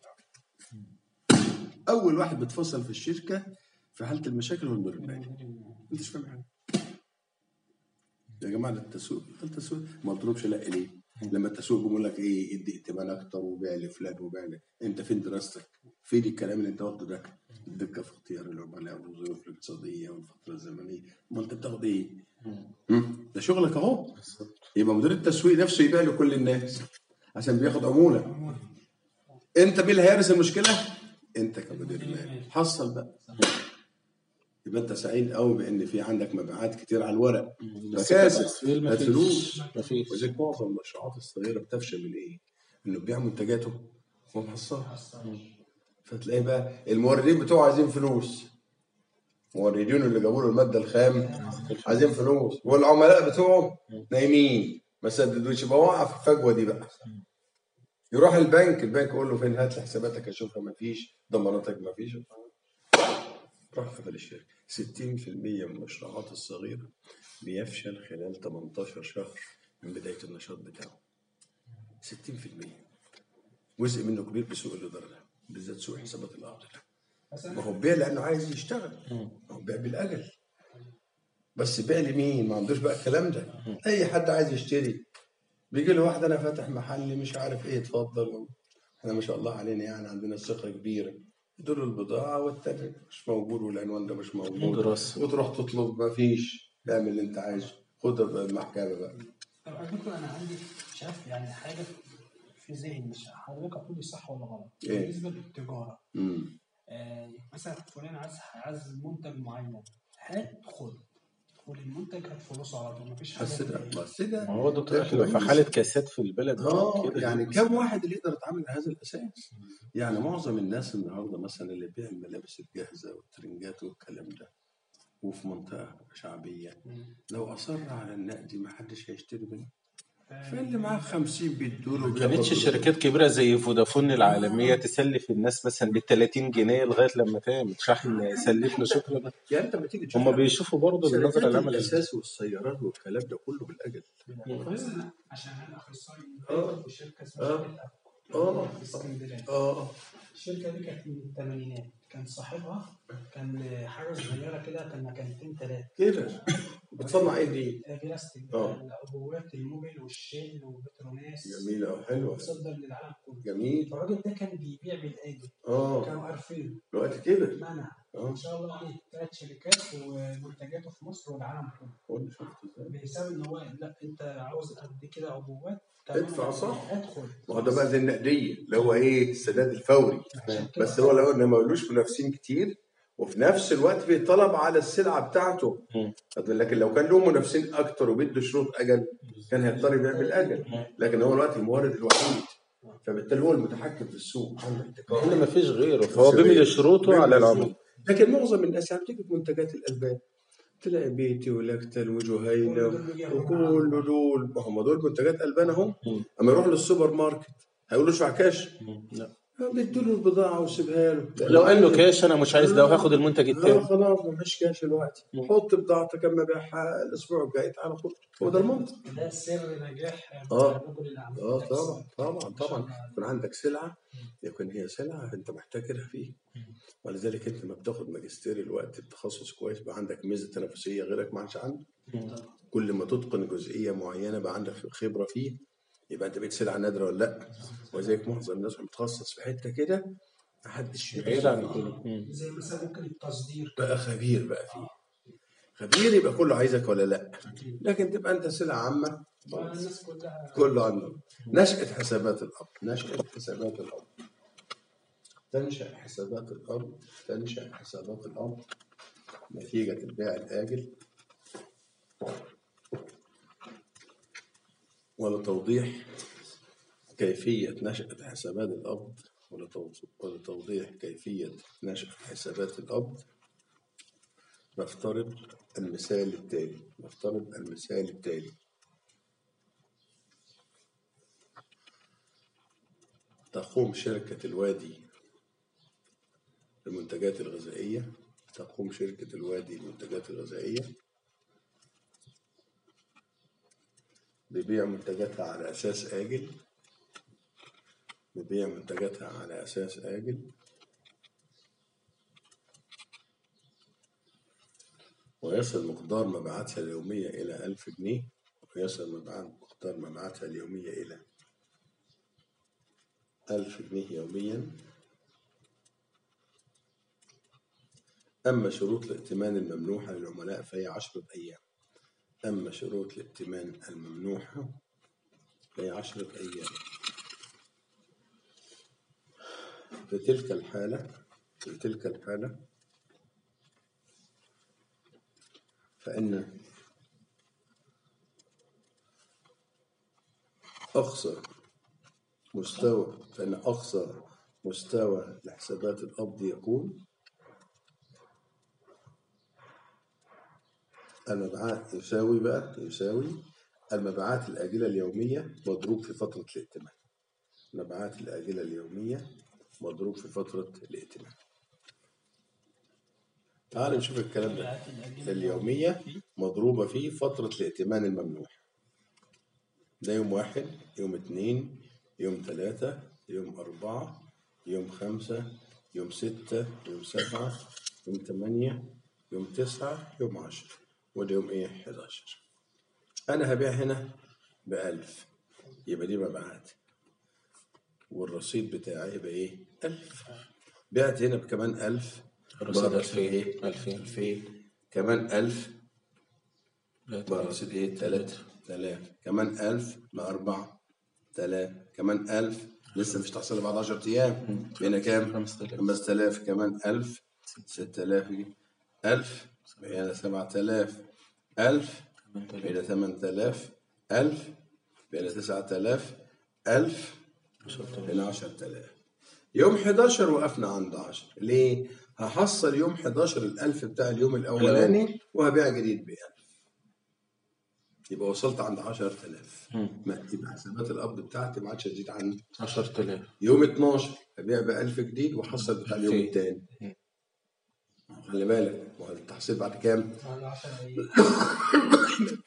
اول واحد بتفصل في الشركه في حاله المشاكل هو المدير المالي انت مش فاهم حاجه يا جماعه ده التسويق التسويق ما قلتلهمش لا ليه؟ لما التسويق بيقول لك ايه ادي ائتمان اكتر وبيع لفلان وبيع لك انت فين دراستك؟ فين الكلام اللي انت واخده ده؟ الدقه في اختيار العملاء والظروف الاقتصاديه والفتره الزمنيه، ما انت بتاخد ايه؟ مم. ده شغلك اهو يبقى مدير التسويق نفسه يبيع لكل الناس عشان بياخد عموله انت مين اللي هيرث المشكله؟ انت كمدير مالي حصل بقى يبقى انت سعيد قوي بان في عندك مبيعات كتير على الورق بس مكاسب التسويق هات مفيش. فلوس مفيش. وزيك معظم المشروعات الصغيره بتفشل من ايه؟ انه بيبيع منتجاته وما محصلها فتلاقي بقى الموردين بتوعه عايزين فلوس موردين اللي جابوا له الماده الخام عايزين فلوس والعملاء بتوعه نايمين ما سددوش يبقى وقع في الفجوه دي بقى يروح البنك البنك يقول له فين هات لي حساباتك اشوفها ما فيش ضماناتك ما فيش راح قفل الشركه 60% من المشروعات الصغيره بيفشل خلال 18 شهر من بدايه النشاط بتاعه 60% جزء منه كبير بسوق الاداره ده بالذات سوق حسابات الارض ده ما هو بيع لانه عايز يشتغل ما هو بيع بالاجل بس بيع لمين ما عندوش بقى الكلام ده اي حد عايز يشتري بيجي له واحد انا فاتح محل مش عارف ايه اتفضل احنا ما شاء الله علينا يعني عندنا ثقه كبيره دول البضاعه والتاني مش موجود والعنوان ده مش موجود دراسة. وتروح تطلب ما فيش اعمل اللي انت عايزه خدها بقى المحكمه بقى طب على فكرة أنا عندي مش عارف يعني حاجة في ذهني مش حضرتك هتقول لي صح ولا غلط إيه؟ بالنسبة للتجارة امم آه مثلا فلان عايز عايز منتج معين هات خد خد المنتج هات فلوسه على طول مفيش حاجة بس ده إيه؟ بس ده ما هو دكتور ده احنا في كويس. حاله كاسات في البلد اه كده. يعني كم واحد اللي يقدر يتعامل على هذا الاساس؟ يعني معظم الناس النهارده مثلا اللي بيع الملابس الجاهزه والترنجات والكلام ده وفي منطقه شعبيه لو اصر على النقد ما حدش هيشتري منه فاللي معاه 50 بيدوا له ما كانتش شركات كبيره زي فودافون العالميه تسلف الناس مثلا ب 30 جنيه لغايه لما تعمل شحن سلفنا شكرا يعني انت لما تيجي تشوف هم بيشوفوا برضه النظره شركات العمل الاساس والسيارات والكلام ده كله بالاجل بس أنا عشان أنا أخصائي آه. في شركة اسمها آه. شركة اه في اسكندرية اه الشركة دي كانت من الثمانينات كان صاحبها كان حاجة صغيرة كده كان مكانتين ثلاثة كده بتصنع ايه دي؟ بلاستيك آه. العبوات الموبيل والشيل وبتروناس جميله وحلوه وتصدر للعالم كله جميل الراجل ده كان بيبيع بالاجل اه كانوا عارفين دلوقتي كبر منع اه ان شاء الله عليه ثلاث شركات ومنتجاته في مصر والعالم كله قول شفت ازاي؟ بحساب ان هو لا انت عاوز قد كده عبوات ادفع صح. ادخل ما هو ده بقى زي النقديه اللي هو ايه السداد الفوري عشان كده بس هو لو انه ما لوش منافسين كتير وفي نفس الوقت في طلب على السلعه بتاعته مم. لكن لو كان له منافسين اكتر وبيدوا شروط اجل كان هيضطر يبيع بالاجل لكن هو الوقت المورد الوحيد فبالتالي هو المتحكم في السوق لان ما فيش غيره فهو بيملي شروطه على العمل لكن معظم الناس يعني بتيجي في منتجات الالبان تلاقي بيتي ولاكتل وجهينه وكل دول ما هم دول منتجات البان اهو اما يروح للسوبر ماركت هيقول له ادفع كاش لا. بيدوا له البضاعه وسيبها له لو قال له كاش انا مش عايز ده وهاخد المنتج اه التاني خلاص ما فيش كاش دلوقتي حط بضاعتك اما بيعها الاسبوع الجاي تعالى خد هو ده المنطق ده سر نجاح آه. رجل الاعمال اه طبعا طبعا ما شاء طبعا الله. يكون عندك سلعه يكون هي سلعه انت محتكرها فيه ولذلك انت لما بتاخد ماجستير الوقت بتخصص كويس بقى عندك ميزه تنافسيه غيرك ما عادش عنده كل ما تتقن جزئيه معينه بقى عندك خبره فيه يبقى انت بقيت سلعه نادره ولا لا وزيك معظم الناس متخصص في حته كده محدش بعيد عن كله مم. زي مثلا ممكن التصدير بقى خبير بقى فيه خبير يبقى كله عايزك ولا لا لكن تبقى انت سلعه عامه الناس كلها كله عنده نشأة حسابات الأرض نشأة حسابات الأرض تنشأ حسابات الأرض تنشأ حسابات الأرض نتيجة البيع الآجل ولتوضيح كيفية نشأة حسابات الأرض ولتو- ولتوضيح كيفية نشأة حسابات الأرض نفترض المثال التالي نفترض المثال التالي تقوم شركة الوادي للمنتجات الغذائية تقوم شركة الوادي للمنتجات الغذائية ببيع منتجاتها على أساس آجل ببيع منتجاتها على أساس آجل ويصل مقدار مبيعاتها اليومية إلى ألف جنيه ويصل مبيعات مقدار مبيعاتها اليومية إلى ألف جنيه يوميا أما شروط الائتمان الممنوحة للعملاء فهي عشرة أيام أما شروط الائتمان الممنوحة فهي عشرة أيام في تلك الحالة في تلك الحالة فإن أقصى مستوى فإن أقصى مستوى لحسابات القبض يكون المبيعات يساوي بقى يساوي المبيعات الآجلة اليومية مضروب في فترة الائتمان المبيعات الآجلة اليومية مضروب في فترة الائتمان تعال نشوف الكلام ده اليومية مضروبة في فترة الائتمان الممنوح ده يوم واحد يوم اتنين يوم تلاتة يوم أربعة يوم خمسة يوم ستة يوم سبعة يوم تمانية يوم تسعة يوم عشرة وده يوم ايه 11 أنا هبيع هنا بألف يبقى دي مبيعات والرصيد بتاعي يبقى ايه 1000 بعت هنا بكمان 1000 الرصيد بقى رصيد 2000 ايه 2000 2000 كمان 1000 بقى رصيد ايه 3000 كمان 1000 بقى 4000 كمان 1000 لسه مش تحصل بعد 10 ايام بقينا كام 5000 5000 كمان 1000 6000 دي 1000 بقينا 7000 1000 بقينا 8000 1000 بقينا 9000 1000 بقينا 10000 يوم 11 وقفنا عند 10 ليه؟ هحصل يوم 11 الألف بتاع اليوم الأولاني وهبيع جديد ب 1000 يبقى وصلت عند 10000 ما يبقى حسابات القبض بتاعتي ما عادش تزيد عن 10000 يوم 12 هبيع ب 1000 جديد واحصل بتاع اليوم ألفين. الثاني خلي بالك ما هو التحصيل بعد كام؟ على 10 ايام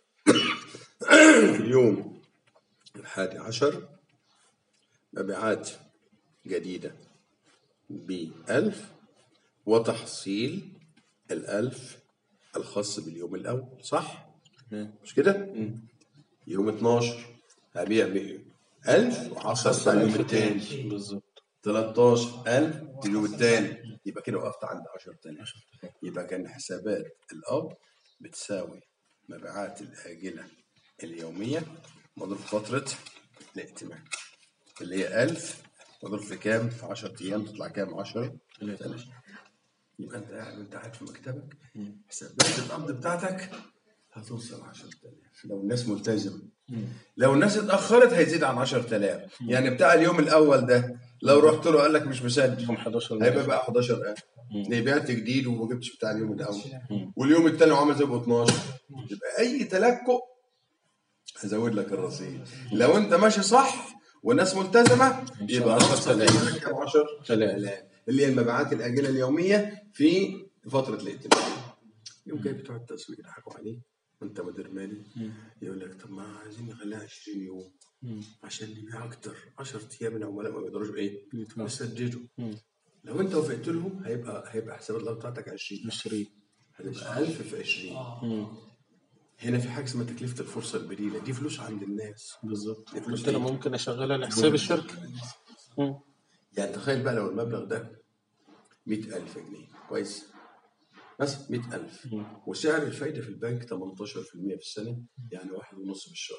اليوم الحادي عشر مبيعات جديدة بألف وتحصيل الألف الخاص باليوم الأول صح؟ مش كده؟ يوم 12 هبيع ب 1000 وحصل بتاع اليوم الثاني بالظبط 13000 اليوم الثاني يبقى كده وقفت عند 10000 يبقى كان حسابات الأب بتساوي مبيعات الآجلة اليومية مضروب في فترة الائتمان اللي هي 1000 مضروب في كام؟ في 10 أيام تطلع كام؟ 10000 يبقى أنت قاعد وأنت قاعد في مكتبك حسابات القبض بتاعتك هتوصل 10000 لو الناس ملتزمة لو الناس اتأخرت هيزيد عن 10000 يعني بتاع اليوم الأول ده لو رحت له قال لك مش مسجل يوم 11 هيبقى بقى 11000 ليه بعت جديد وما جبتش بتاع اليوم الاول واليوم الثاني وعمل زي 12 يبقى اي تلكؤ هزود لك الرصيد لو انت ماشي صح والناس ملتزمه يبقى 10000 كام 10000 اللي هي المبيعات الاجله اليوميه في فتره الائتمان يوم جاي بتوع التسويق يضحكوا عليه وانت مدير مالي يقول لك طب ما عايزين نخليها 20 يوم عشان نبيع اكتر 10 ايام العملاء ما بيقدروش بايه؟ يسددوا لو انت وافقت لهم هيبقى هيبقى حسابات الارض بتاعتك 20 20 هتبقى 1000 في 20 هنا في حاجه اسمها تكلفه الفرصه البديله دي فلوس عند الناس بالظبط دي فلوس قلت انا دي. ممكن اشغلها لحساب الشركه مم. يعني تخيل بقى لو المبلغ ده 100000 جنيه كويس بس 100000 وسعر الفايده في البنك 18% في السنه يعني واحد ونص في الشهر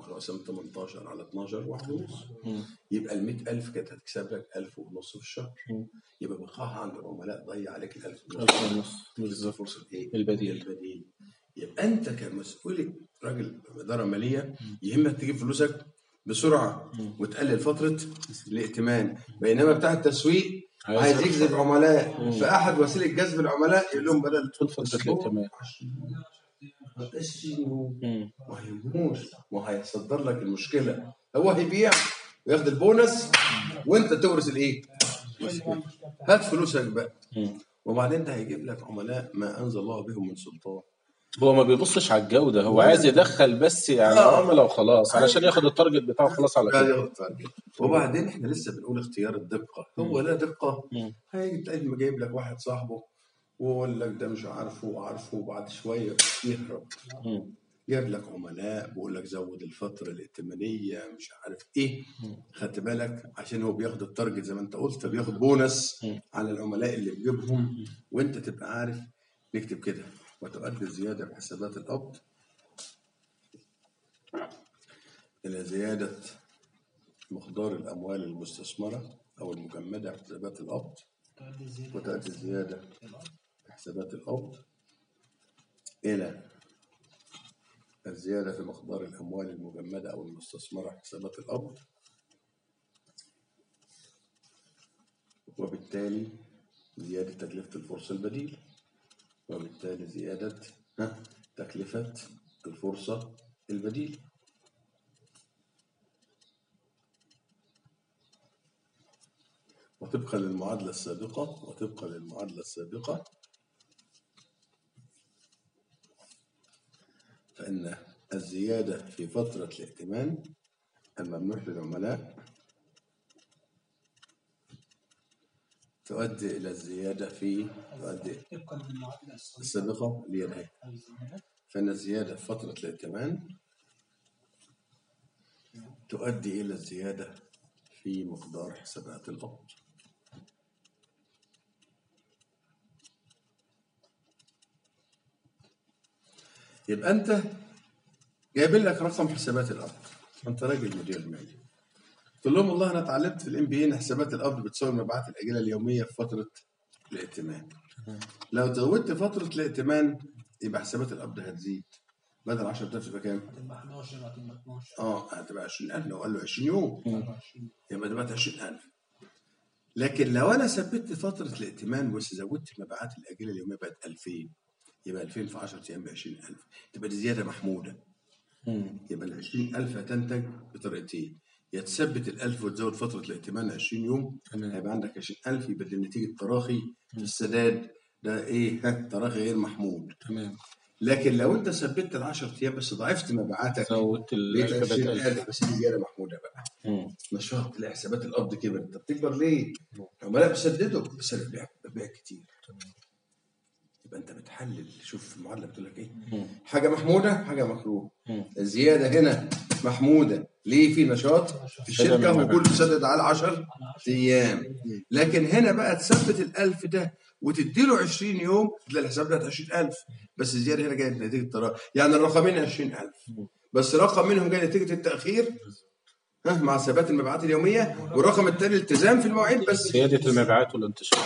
ولو قسمت 18 على 12 واحد ونص يبقى ال 100000 كانت هتكسب لك 1000 ونص في الشهر يبقى بقاها عند العملاء ضيع عليك ال 1000 ونص ألف ونص بالظبط فرصه ايه؟ البديل. البديل يبقى انت كمسؤول راجل اداره ماليه يهمك تجيب فلوسك بسرعه وتقلل فتره الائتمان بينما بتاع التسويق عايز عايز يرفع. يجذب عملاء فاحد وسيله جذب العملاء يقول لهم بدل طول فترة الائتمان. مم. ما يهموش ما هيصدر لك المشكله هو هيبيع وياخد البونص وانت تورث الايه؟ هات فلوسك بقى مم. وبعدين ده هيجيب لك عملاء ما انزل الله بهم من سلطان هو ما بيبصش على الجودة هو عايز يدخل بس يعني آه. عملاء وخلاص علشان ياخد التارجت بتاعه خلاص على قاعد كده ياخد تارجت. وبعدين احنا لسه بنقول اختيار الدقه هو لا دقه مم. هيجي تلاقي ما جايب لك واحد صاحبه ويقول لك ده مش عارفه وعارفه وبعد شويه يهرب مم. جاب لك عملاء بيقول لك زود الفتره الائتمانيه مش عارف ايه خدت بالك عشان هو بياخد التارجت زي ما انت قلت فبياخد بونص مم. على العملاء اللي بيجيبهم وانت تبقى عارف نكتب كده وتؤدي الزياده بحسابات القبض الى زياده مقدار الاموال المستثمره او المجمده في حسابات القبض تؤدي الزيادة وتؤدي الزياده في حسابات القبض إلى الزيادة في مقدار الأموال المجمدة أو المستثمرة في حسابات القبض وبالتالي زيادة تكلفة الفرصة البديل وبالتالي زيادة ها، تكلفة الفرصة البديل وطبقا للمعادلة السابقة وطبقا للمعادلة السابقة فإن الزيادة في فترة الائتمان الممنوح للعملاء تؤدي إلى الزيادة في تؤدي طبقا للمعادلة السابقة السابقة اللي هي الهي. الزيادة فإن الزيادة في فترة الائتمان تؤدي إلى الزيادة في مقدار حسابات القبض يبقى أنت جايب لك رقم حسابات القبض أنت راجل مدير مالي قلت لهم والله أنا اتعلمت في الام بي ان حسابات القبض بتساوي مبيعات الأجلة اليومية في فترة الائتمان لو زودت فترة الائتمان يبقى حسابات القبض هتزيد بدل 10000 يبقى كام؟ هتبقى 11 هتبقى 12 اه هتبقى 20000 لو قال له 20 يوم 24 يبقى دلوقتي 20000 لكن لو انا ثبت فتره الائتمان بس زودت مبيعات الاجله اليوميه بقت 2000 يبقى 2000 في 10 ايام ب 20000 تبقى دي زياده محموده مم. يبقى ال 20000 هتنتج بطريقتين يا تثبت ال 1000 وتزود فتره الائتمان 20 يوم تمام. هيبقى عندك 20000 يبقى دي نتيجه تراخي في السداد ده ايه ها تراخي غير محمود تمام لكن لو انت ثبت ال 10 ايام بس ضعفت مبيعاتك زودت بقيت الحسابات 20000 بس دي زياده محموده بقى مم. نشاط تلاقي حسابات القبض كبرت انت بتكبر ليه؟ العملاء بيسددوا بس انا ببيع ببيع كتير يبقى انت بتحلل شوف المعادله بتقول لك ايه؟ حاجه محموده حاجه مكروه مم. الزياده هنا محموده ليه في نشاط في الشركه من المبيعات. وكل سدد على 10 ايام لكن هنا بقى تثبت ال1000 ده وتديله 20 يوم تلاقي الحساب ده 20000 بس الزياده هنا جايه نتيجه الطلاق يعني الرقمين 20000 بس رقم منهم جاي نتيجه التاخير ها مع ثبات المبيعات اليوميه والرقم الثاني الالتزام في المواعيد بس زيادة المبيعات والانتشار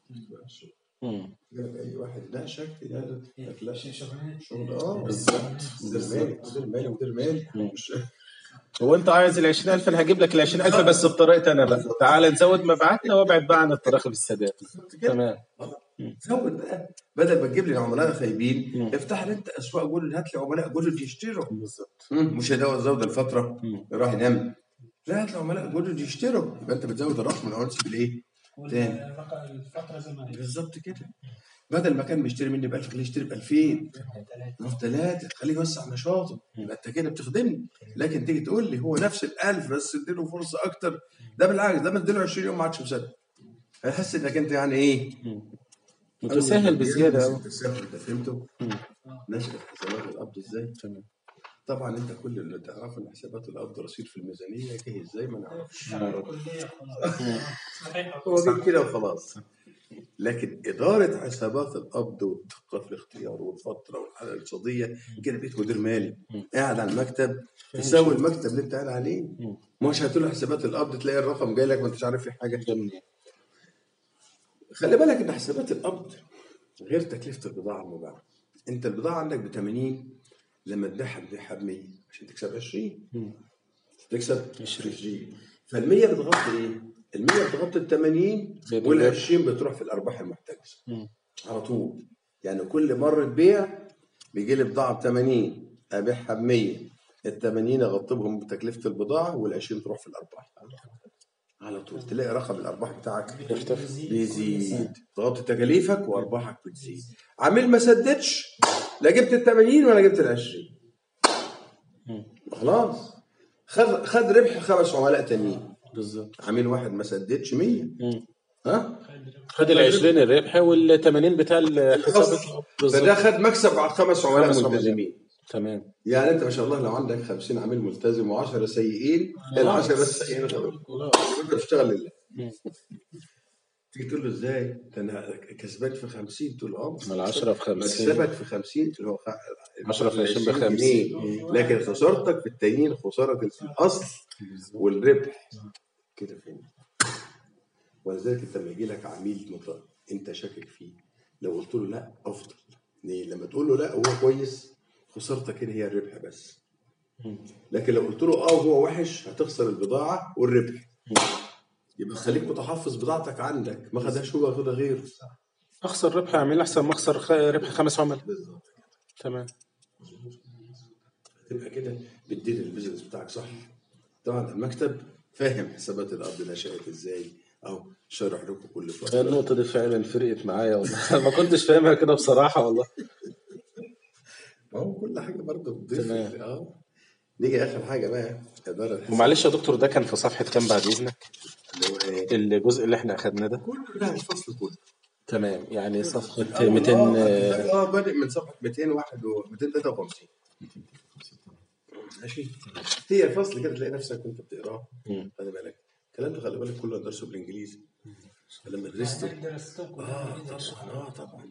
مم. اي واحد لا شك لا لا لا شغلانة شغل اه بالظبط مدير مالي مدير مالي مدير مالي مش هو انت عايز ال 20000 انا هجيب لك ال 20000 بس بطريقتي انا بقى تعال نزود مبيعاتنا وابعد بقى عن التراخي في السداد تمام زود بقى بدل ما تجيب لي عملاء خايبين افتح لي انت اسواق جدد هات لي عملاء جدد يشتروا بالظبط مم، مش هيدور زود الفتره يروح ينام لا هات لي عملاء جدد يشتروا يبقى انت بتزود الرقم الاولاني بالايه؟ تاني والرقم الفترة زي ما هي بالظبط كده بدل ما كان بيشتري مني ب 1000 خليه يشتري ب 2000 ثلاثة في ثلاثة خليه يوسع نشاطه يبقى انت كده بتخدمني لكن تيجي تقول لي هو نفس ال 1000 بس اديله فرصه اكتر ده بالعكس ده ما اديله 20 يوم ما عادش مصدق هيحس انك انت يعني ايه متساهل بزيادة أوي متساهل انت فهمته؟ نشأة حسابات القبض ازاي؟ تمام طبعا انت كل اللي تعرفه ان حسابات القبض رصيد في الميزانيه جه ازاي ما نعرفش الكلية خلاص صحيح هو جه كده وخلاص لكن اداره حسابات القبض والدقه في الاختيار والفتره والحاله الاقتصاديه كده بقيت مدير مالي قاعد على المكتب تساوي المكتب اللي انت قاعد عليه مش هتقول حسابات القبض تلاقي الرقم جاي لك ما انتش عارف في حاجه ده منين؟ خلي بالك ان حسابات القبض غير تكلفه البضاعه المباعه انت البضاعه عندك ب 80 لما تبيعها تبيعها ب 100 عشان تكسب 20 تكسب 20 فال 100 بتغطي ايه؟ ال 100 بتغطي ال 80 زائد وال الربح. 20 بتروح في الارباح المحتجزه على طول يعني كل مره بيع بيجي لي بضاعه ب 80 ابيعها ب 100 ال 80 اغطبهم بتكلفه البضاعه وال 20 تروح في الارباح على طول تلاقي رقم الارباح بتاعك بيزيد تغطي تكاليفك وارباحك بتزيد عميل ما سددش لا جبت ال 80 ولا جبت ال 20 خلاص خد خد ربح خمس عملاء تانيين بالظبط عميل واحد ما سددش 100 ها خد ال 20 الربح وال 80 بتاع الحساب فده بالظبط خد مكسب بعد خمس عملاء خمس عملاء. ملتزمين تمام يعني انت ما شاء الله لو عندك 50 عميل ملتزم و10 سيئين ال 10 بس سيئين خلاص انت بتشتغل لله تيجي تقول له ازاي؟ ده انا كسبان في 50 تقول له اه ما العشرة في 50. مكسبك في 50 اللي هو 10 في 20 ب 50. جنيه. لكن خسارتك في التانيين خسارة في الاصل والربح كده فين؟ ولذلك انت لما يجي لك عميل مط- انت شاكك فيه لو قلت له لا افضل ليه؟ لما تقول له لا هو كويس خسارتك هنا هي الربح بس لكن لو قلت له اه هو وحش هتخسر البضاعه والربح يبقى خليك متحفظ بضاعتك عندك ما خدهاش هو خدها غيره اخسر ربح اعمل احسن ما اخسر خ- ربح خمس عملاء بالظبط تمام تبقى كده بتدير البيزنس بتاعك صح طبعا المكتب فاهم حسابات القبض نشأت ازاي او شارح لكم كل فتره النقطة دي فعلا فرقت معايا والله ما كنتش فاهمها كده بصراحة والله ما هو كل حاجه برضه بتضيف تمام. اه نيجي اخر حاجه بقى اداره الحساب ومعلش يا دكتور ده كان في صفحة كام بعد إذنك؟ اللي هو ايه الجزء اللي احنا أخدناه ده كله ده الفصل كله تمام يعني صفحة آه، 200 اه اه بادئ من صفحه 201 و 253 ماشي هي الفصل كده تلاقي نفسك وانت بتقراه مم. خلي بالك الكلام ده خلي بالك كله درسه بالانجليزي لما درسته درستهم كلهم اه بإيدك. طبعا اه طبعا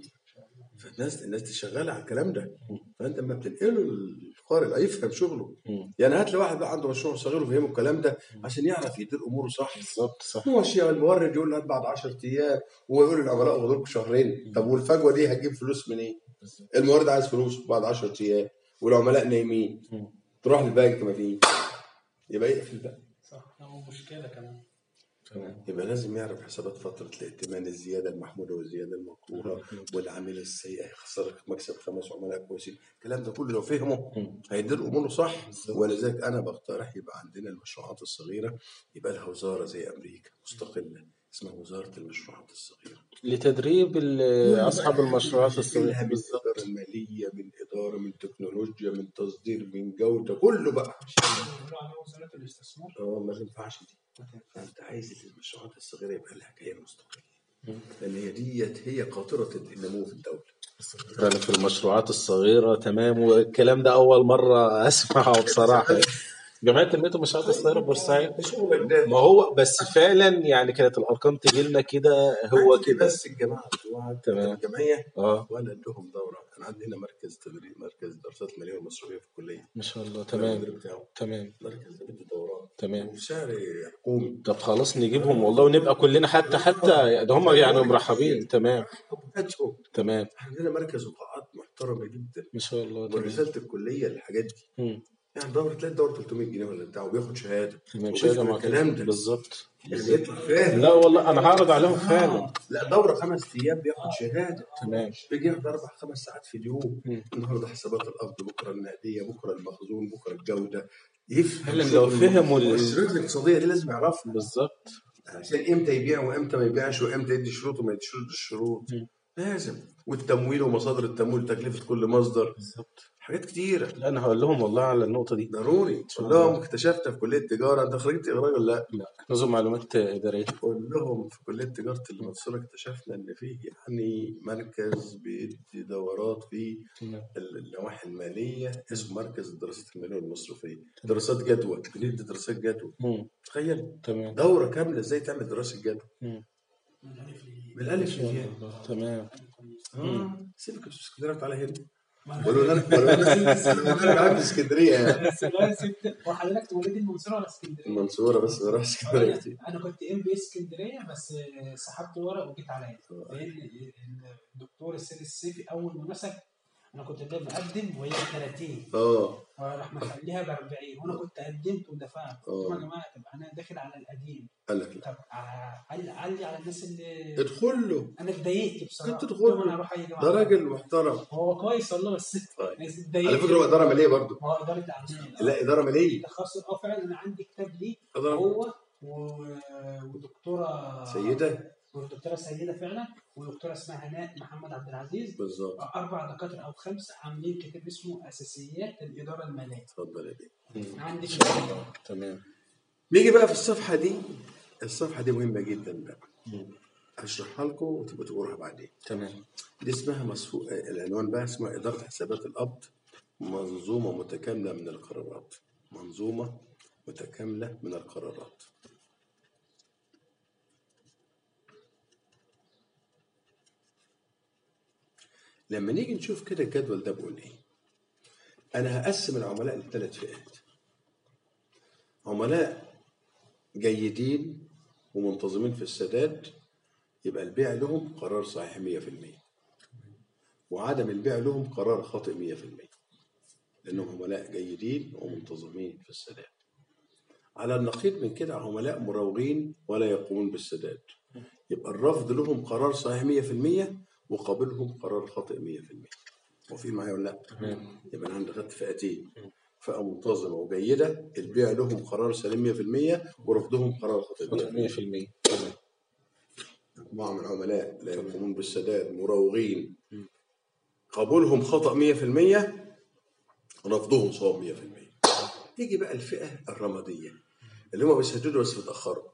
فالناس الناس دي شغاله على الكلام ده فانت لما بتنقله القارئ هيفهم شغله يعني هات لي واحد بقى عنده مشروع صغير وفهمه الكلام ده عشان يعرف يدير اموره صح بالظبط صح هو الشيء المورد يقول له هات بعد 10 ايام ويقول للعملاء غضبكم شهرين طب والفجوه دي هتجيب فلوس منين؟ المورد عايز فلوس بعد 10 ايام والعملاء نايمين تروح البنك ما فيه يبقى يقفل بقى صح هو مشكله كمان تمام يبقى لازم يعرف حسابات فترة الائتمان الزيادة المحمودة والزيادة المكروهة والعميل السيء هيخسرك مكسب خمس عملاء كويسين الكلام ده كله لو فهمه هيدير أموره صح ولذلك أنا بقترح يبقى عندنا المشروعات الصغيرة يبقى لها وزارة زي أمريكا مستقلة اسمها وزارة المشروعات الصغيرة لتدريب ال- أصحاب المشروعات الصغيرة كلها من الإدارة المالية من إدارة من تكنولوجيا من تصدير من جودة كله بقى بيقولوا عليه وزاره الاستثمار اه ما ينفعش دي فانت عايز المشروعات الصغيره يبقى لها كيان مستقل لان هي ديت هي قاطره النمو في الدوله فعلا في المشروعات الصغيرة تمام والكلام ده أول مرة أسمعه بصراحة جمعية تنمية المشروعات الصغيرة بورسعيد ما هو بس فعلا يعني كانت الأرقام تجي لنا كده هو كده بس الجماعه بتوع تمام. الجمعيه اه ولا لهم دوره انا عندي هنا مركز تدريب مركز دراسات الماليه والمصرفيه في الكليه ما شاء الله المدير تمام بتاعه تمام مركز ده بيدي دورات تمام وبسعر حكومي طب خلاص نجيبهم والله ونبقى كلنا حتى حتى ده هم يعني مرحبين تمام أدهم. تمام عندنا مركز وقاعات محترمه جدا ما شاء الله تمام ورساله الكليه الحاجات دي مم. يعني دوره تلاقي دوره 300 جنيه ولا بتاع وبياخد شهاده تمام وبيفهم شهادة مع الكلام ده بالظبط يعني يطلع فاهم لا والله أنا هعرض عليهم فعلا لا دوره خمس ايام بياخد شهاده تمام بيجي ياخد اربع خمس ساعات في اليوم مم. النهارده حسابات القبض بكره النقديه بكره المخزون بكره الجوده يفهم فعلا لو شغل فهموا ال- المؤشرات الاقتصاديه دي لازم يعرفها بالظبط عشان امتى يبيع وامتى ما يبيعش وامتى يدي شروط وما يديش الشروط مم. لازم والتمويل ومصادر التمويل تكلفه كل مصدر بالظبط حاجات كتيره لا أنا هقول لهم والله على النقطة دي ضروري قول لهم اكتشفت في كليه تجاره انت خريج تجاره ولا لا؟ لا نظم معلومات إدارية قول لهم في كليه تجاره المنصوره اكتشفنا ان فيه يعني مركز بيدي دورات في تمام ال- النواحي الماليه اسمه مركز الدراسات الماليه والمصرفيه دراسات جدوى بندي دراسات جدوى مم. تخيل تمام دوره كامله ازاي تعمل دراسه جدوى مم. من الالف للياء من الالف للياء تمام اه سيبك من اسكندريه تعالى هنا ما ولو انا ولو انا انا قاعد في اسكندريه يعني بس لغايه ست هو حضرتك مواليد المنصوره ولا اسكندريه؟ المنصوره بس بروح اسكندريه كتير انا كنت ام بي اسكندريه بس سحبت ورق وجيت عليا لان الدكتور السيد السيفي اول ما مسك انا كنت ده مقدم وهي 30 اه وراح مخليها ب 40 وانا كنت قدمت ودفعت قلت لهم يا جماعه طب انا داخل على القديم قال لك لا طب ع- علي علي على الناس اللي ادخل له انا اتضايقت بصراحه انت قلت تدخل لهم انا له. هروح اي جماعه ده راجل محترم هو كويس والله بس طيب. بس اتضايقت على فكره هو اداره ماليه برضه ما هو اداره اعمال لا اداره ماليه تخصص اه فعلا انا عندي كتاب ليه اداره هو و- ودكتوره سيده ودكتوره سيده فعلا ودكتوره اسمها هناء محمد عبد العزيز بالظبط اربع دكاتره او خمسه عاملين كتاب اسمه اساسيات الاداره الماليه اتفضل يا بيه عندي كتاب تمام نيجي بقى في الصفحه دي الصفحه دي مهمه جدا بقى هشرحها لكم وتبقوا تقروها بعدين تمام دي اسمها مصفو... العنوان بقى اسمها إدارة حسابات القبض منظومة متكاملة من القرارات منظومة متكاملة من القرارات لما نيجي نشوف كده الجدول ده بيقول ايه انا هقسم العملاء لثلاث فئات عملاء جيدين ومنتظمين في السداد يبقى البيع لهم قرار صحيح 100% وعدم البيع لهم قرار خاطئ 100% لأنهم عملاء جيدين ومنتظمين في السداد على النقيض من كده عملاء مراوغين ولا يقومون بالسداد يبقى الرفض لهم قرار صحيح 100% وقابلهم قرار خاطئ 100% وفي معايا ولا لا؟ تمام يبقى انا عندي خدت فئتين فئه منتظمه وجيده البيع لهم قرار سليم 100% ورفضهم قرار خاطئ 100% 100% تمام مجموعة من العملاء لا يقومون بالسداد مراوغين قبولهم خطأ 100% رفضهم صواب 100% تيجي بقى الفئة الرمادية اللي هم بيسددوا بس بيتأخروا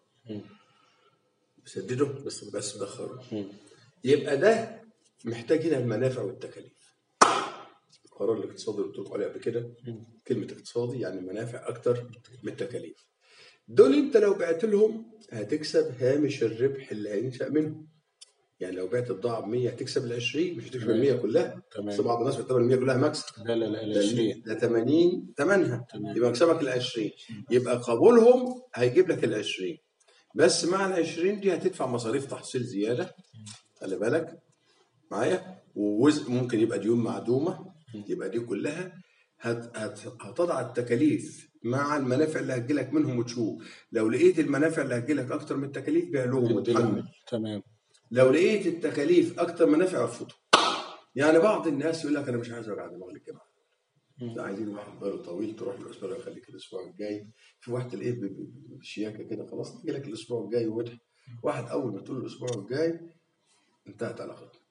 بيسددوا بس بس بيتأخروا يبقى ده محتاج هنا المنافع والتكاليف القرار الاقتصادي اللي قلت لكم عليه قبل كده كلمة اقتصادي يعني المنافع أكتر من التكاليف دول أنت لو بعت لهم هتكسب هامش الربح اللي هينشأ منهم يعني لو بعت البضاعة ب 100 هتكسب ال 20 مش هتكسب ال 100 كلها تمام. بس بعض الناس بتعتبر ال 100 كلها مكسب لا لا لا ال ده 20 ده 80 ثمنها تمام. يبقى مكسبك ال 20 يبقى قبولهم هيجيب لك ال 20 بس مع ال 20 دي هتدفع مصاريف تحصيل زياده خلي بالك معايا ووزن ممكن يبقى ديون معدومه يبقى دي كلها هت هت هتضع التكاليف مع المنافع اللي هتجيلك منهم وتشوف لو لقيت المنافع اللي هتجيلك اكتر من التكاليف بيع لهم وتحمل تمام لو لقيت التكاليف اكتر من منافع ارفضه يعني بعض الناس يقول لك انا مش عايز وجع دماغ للجماعه لا عايزين واحد باله طويل تروح الاسبوع يخليك الاسبوع الجاي في واحد تلاقيه ب- ب- بشياكه كده خلاص نجي لك الاسبوع الجاي ويضحك واحد اول ما تقول له الاسبوع الجاي انتهت علاقته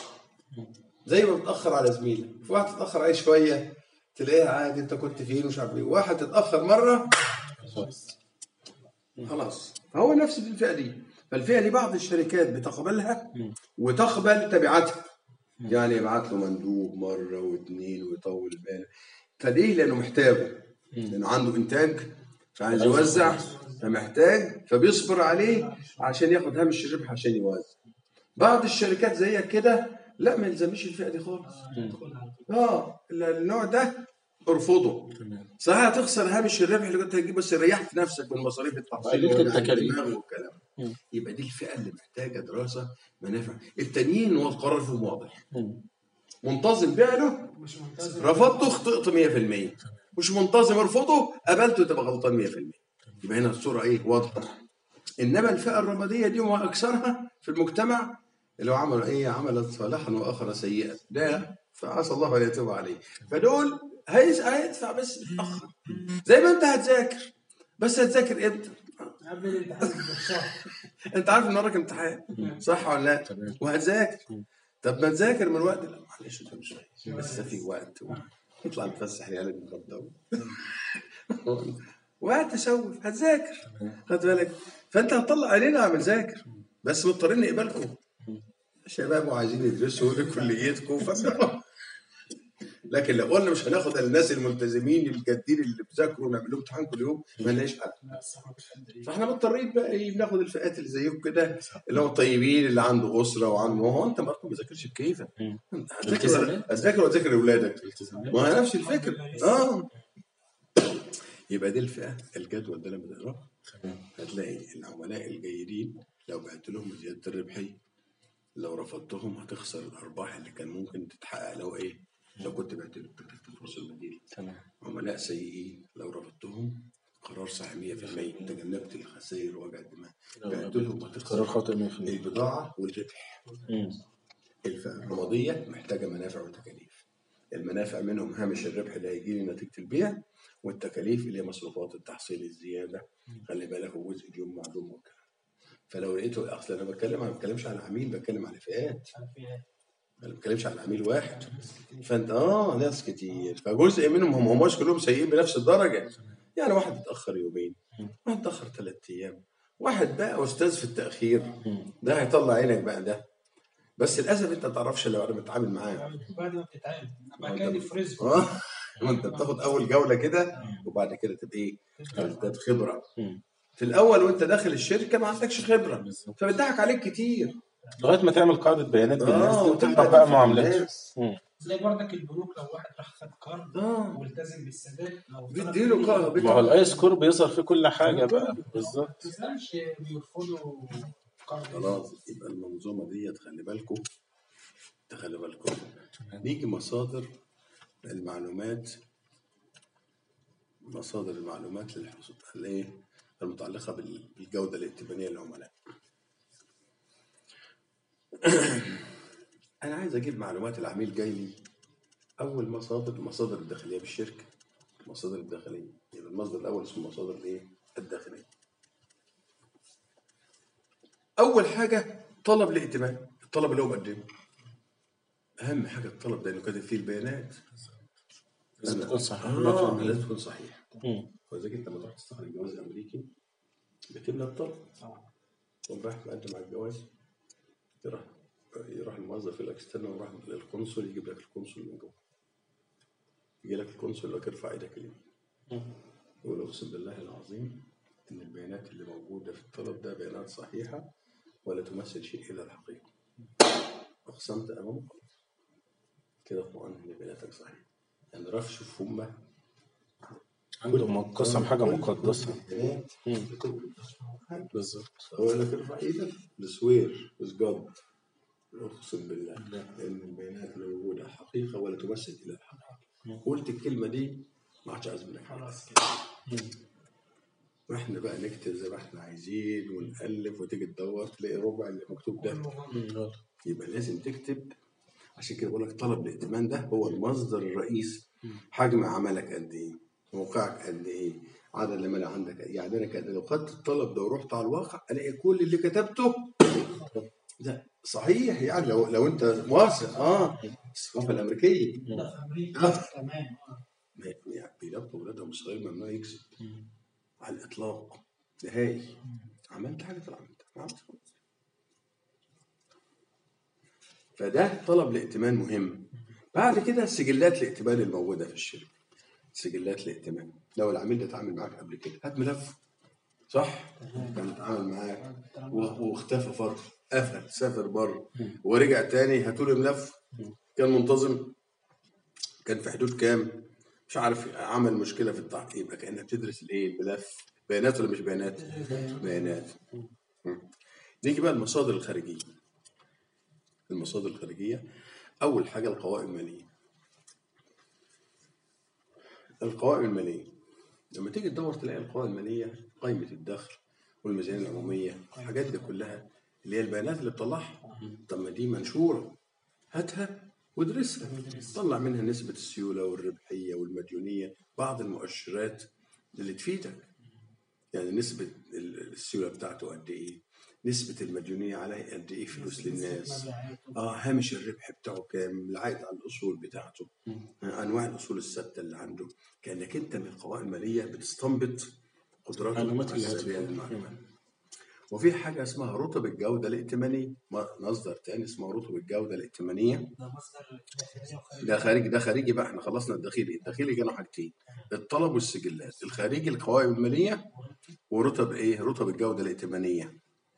زي ما بتاخر على زميلك في واحد تتاخر عليه شويه تلاقيه عادي انت كنت فين مش عارف ايه واحد تتاخر مره خلاص فهو نفس الفئه دي فالفئه دي بعض الشركات بتقبلها وتقبل تبعاتها يعني يبعت له مندوب مره واثنين ويطول باله فليه؟ لانه محتاجه لانه عنده انتاج فعايز يوزع فمحتاج فبيصبر عليه عشان ياخد هامش الربح عشان يوزع بعض الشركات زيك كده لا ما يلزمش الفئه دي خالص اه النوع ده ارفضه تمام صحيح هتخسر هامش الربح اللي كنت هتجيبه بس ريحت نفسك من مصاريف التحصيل قللت ووجع التكاليف. الدماغ والكلام مم. يبقى دي الفئه اللي محتاجه دراسه منافع التانيين هو القرار فيهم واضح مم. منتظم بعله مش منتظم رفضته خطئت 100% مش منتظم ارفضه قبلته تبقى غلطان 100% يبقى هنا الصوره ايه واضحه انما الفئه الرماديه دي وما اكثرها في المجتمع اللي هو عملوا ايه عملت صالحا واخر سيئا ده فعسى الله ان يتوب عليه فدول هيس- هيدفع بس متاخر زي ما انت هتذاكر بس هتذاكر امتى؟ قبل الامتحان بشهر انت عارف ان وراك امتحان صح ولا لا؟ تمام. وهتذاكر طب ما تذاكر من وقت لا معلش ده مش شوية. لسه في وقت نطلع نتفسح يا قلب نتغدى وقاعد تسوف هتذاكر خد بالك فانت هتطلع علينا اعمل ذاكر بس مضطرين نقبلكم شباب وعايزين يدرسوا لكليتكم فانتوا لكن لو قلنا مش هناخد الناس الملتزمين الجادين اللي بيذاكروا ونعمل لهم امتحان كل يوم ما لناش حل لا الصراحه مش قد ايه فاحنا مضطرين بقى ايه بناخد الفئات اللي زيكم كده اللي هم الطيبين اللي عنده اسره وعنده ما هو انت برضه ما بتذاكرش بكيفك مم. هتذاكر التزامات. هتذاكر وتذاكر لاولادك التزامات. ما هي نفس الفكره اه يبقى دي الفئه الجدول ده لما تقراه هتلاقي العملاء الجيدين لو بعت لهم زياده الربحيه لو رفضتهم هتخسر الارباح اللي كان ممكن تتحقق لو ايه لو كنت بعت لهم كنت فرص المدينه تمام عملاء سيئين لو رفضتهم قرار صح 100% تجنبت الخسائر ووجع الدماغ بعت لهم قرار هتخسر خاطئ 100% البضاعه والربح مم. الفئة الرمادية محتاجة منافع وتكاليف المنافع منهم هامش الربح اللي هيجي لي نتيجة البيع والتكاليف اللي هي مصروفات التحصيل الزيادة خلي بالك هو جزء ديون معلوم والكلام فلو لقيته اصل انا بتكلم انا ما بتكلمش على عميل بتكلم على فئات عارف ايه انا ما بتكلمش على عميل واحد فانت اه ناس كتير فجزء منهم هم هماش كلهم سيئين بنفس الدرجه يعني واحد اتاخر يومين واحد اتاخر ثلاث ايام واحد بقى استاذ في التاخير ده هيطلع عينك بقى ده بس للاسف انت ما تعرفش الا بعد ما تتعامل معاه بعد ما بتتعامل بعد كده نفرزه اه وانت بتاخد اول جوله كده وبعد كده تبقى ايه تزداد خبره مم. في الاول وانت داخل الشركه ما عندكش خبره بالظبط. فبيضحك عليك كتير لغايه ما تعمل قاعده بيانات بالناس دي وتبدأ وتعرف بقى تفهم معاملات الناس. مم. زي برضك البنوك لو واحد راح خد كارد اه والتزم بالسداد لو بيديله قهوه ما هو الاي سكور بيظهر فيه كل حاجه بقى بالظبط ما تفهمش بيرفضوا كارد خلاص يبقى المنظومه دي خلي بالكم تخلي بالكم نيجي مصادر المعلومات مصادر المعلومات للحصول الايه المتعلقه بال- بالجوده الائتمانيه للعملاء انا عايز اجيب معلومات العميل جاي لي اول مصادر المصادر الداخليه بالشركه المصادر الداخليه يبقى المصدر الاول اسمه مصادر الايه الداخليه اول حاجه طلب الائتمان الطلب اللي هو مقدمه اهم حاجه الطلب ده انه كاتب فيه البيانات لازم تكون صحيح آه لازم تكون صحيح مم. فاذا انت لما تروح تستخرج جواز امريكي بتملى الطلب طبعا تقوم رايح مقدم على الجواز يروح يروح الموظف يقول لك استنى وراح للقنصل يجيب لك القنصل من جوه يجي لك القنصل يقول لك ارفع ايدك اليمين مم. يقول اقسم بالله العظيم ان البيانات اللي موجوده في الطلب ده بيانات صحيحه ولا تمثل شيء الا الحقيقه اقسمت امام الله كده اطمئن ان بياناتك صحيحه يعني رف شوف هم عندهم قسم حاجه مقدسه بيانات مم. بالظبط هو لك ارفع ايدك بسوير بس جاد اقسم بالله لان البيانات اللي موجوده حقيقه ولا تمثل الا الحقيقه قلت الكلمه دي ما عادش عايز منك حاجة. خلاص كده واحنا بقى نكتب زي ما احنا عايزين ونألف وتيجي تدور تلاقي ربع اللي مكتوب ده كله غلط. مم. غلط. يبقى لازم تكتب عشان كده بقول لك طلب الائتمان ده هو المصدر الرئيسي حجم عملك قد ايه موقعك قد ايه عدد العملاء عندك قد ايه عددك قد ايه لو خدت الطلب ده ورحت على الواقع الاقي كل اللي كتبته ده صحيح يعني لو لو انت واثق اه الثقافه الامريكيه ده في امريكا آه. تمام آه. ما- يعني بيربوا ولادهم الصغير ممنوع يكذب على الاطلاق نهائي عملت حاجه طلع عملت ما عملتش خلاص. فده طلب الائتمان مهم بعد كده سجلات الائتمان الموجوده في الشركه سجلات الائتمان لو العميل ده اتعامل معاك قبل كده هات ملف صح كان اتعامل معاك و- واختفى فتره قفل سافر بره ورجع تاني هاتوا لي ملف كان منتظم كان في حدود كام مش عارف عمل مشكله في التحقيق يبقى كانك تدرس الايه الملف بيانات ولا مش بيانات بيانات مم. نيجي بقى المصادر الخارجيه المصادر الخارجيه اول حاجه القوائم الماليه القوائم الماليه لما تيجي تدور تلاقي القوائم الماليه قائمه الدخل والميزانيه العموميه الحاجات دي كلها اللي هي البيانات اللي بتطلعها طب ما دي منشوره هاتها وادرسها طلع منها نسبة السيولة والربحية والمديونية بعض المؤشرات اللي تفيدك يعني نسبة ال- السيولة بتاعته قد إيه نسبة المديونية عليه قد إيه فلوس للناس اه هامش الربح بتاعه كام العائد على الاصول بتاعته آه انواع الاصول الثابته اللي عنده كانك انت من القوائم الماليه بتستنبط قدراته معلومات اللي الحسابيه هتفيد. للمعلومات وفي حاجه اسمها رتب الجوده الائتمانيه م- مصدر تاني اسمه رتب الجوده الائتمانيه ده مصدر داخلي وخارجي ده خارجي ده خارجي بقى احنا خلصنا الداخلي الداخلي كانوا حاجتين الطلب والسجلات الخارجي القوائم الماليه ورتب ايه رتب الجوده الائتمانيه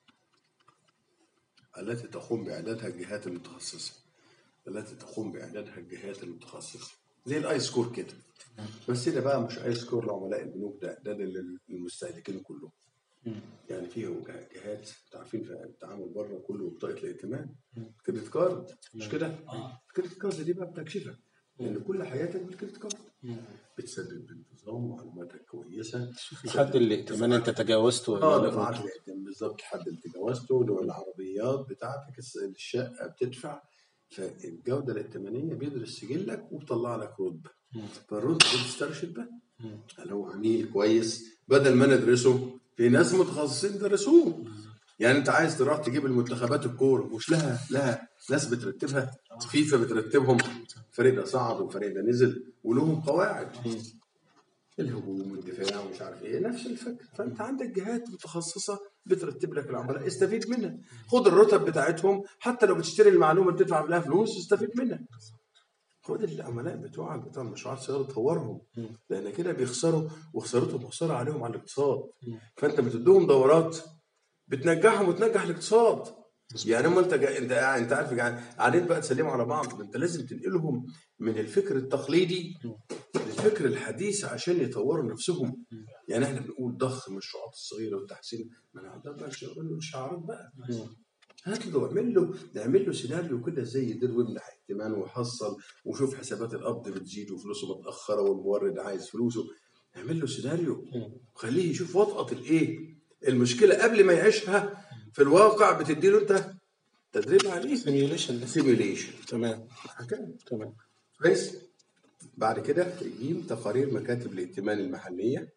التي تقوم باعدادها الجهات المتخصصه التي تقوم باعدادها الجهات المتخصصه زي الاي سكور كده بس ده بقى مش اي سكور لعملاء البنوك ده ده لل- للمستهلكين كلهم يعني فيه جه- جهات انتوا عارفين في التعامل بره كله بطاقه الائتمان كريدت كارد مش كده؟ الكريدت كارد دي بقى بتكشفك لان كل حياتك بالكريدت كارد بتسدد بانتظام معلوماتك كويسه لحد الائتمان انت تجاوزته ولا اه لا؟ دفعات الائتمان بالظبط لحد اللي تجاوزته نوع العربيات بتاعتك الس- الشقه بتدفع فالجوده الائتمانيه بيدرس سجلك وبيطلع لك رتبه فالرتبه دي بتسترشد بقى هل هو عميل كويس بدل ما ندرسه في ناس متخصصين درسوه يعني انت عايز تروح تجيب المنتخبات الكوره مش لها لها ناس بترتبها فيفا بترتبهم فريق ده صعد وفريق ده نزل ولهم قواعد الهجوم والدفاع ومش عارف ايه نفس الفكره فانت عندك جهات متخصصه بترتب لك العملاء استفيد منها خد الرتب بتاعتهم حتى لو بتشتري المعلومه تدفع لها فلوس استفيد منها خد العملاء بتوعك بتوع المشروعات الصغيره طورهم لان كده بيخسروا وخسارتهم خساره عليهم على الاقتصاد فانت بتدوهم دورات بتنجحهم وتنجح الاقتصاد يعني هم انت جا... انت قاعد- انت عارف يعني قاعدين بقى تسلموا على بعض انت لازم تنقلهم من الفكر التقليدي للفكر الحديث عشان يطوروا نفسهم يعني احنا بنقول ضخ المشروعات الصغيره والتحسين ما انا ده بقى شغل شعارات بقى هات له اعمل له نعمل له سيناريو كده زي يدير ويمنح ائتمان ويحصل وشوف حسابات القبض بتزيد وفلوسه متاخره والمورد عايز فلوسه اعمل له سيناريو خليه يشوف وطأة الايه المشكله قبل ما يعيشها في الواقع بتدي له انت تدريب عليه سيميوليشن سيميوليشن تمام تمام كويس بعد كده تجيب تقارير مكاتب الائتمان المحليه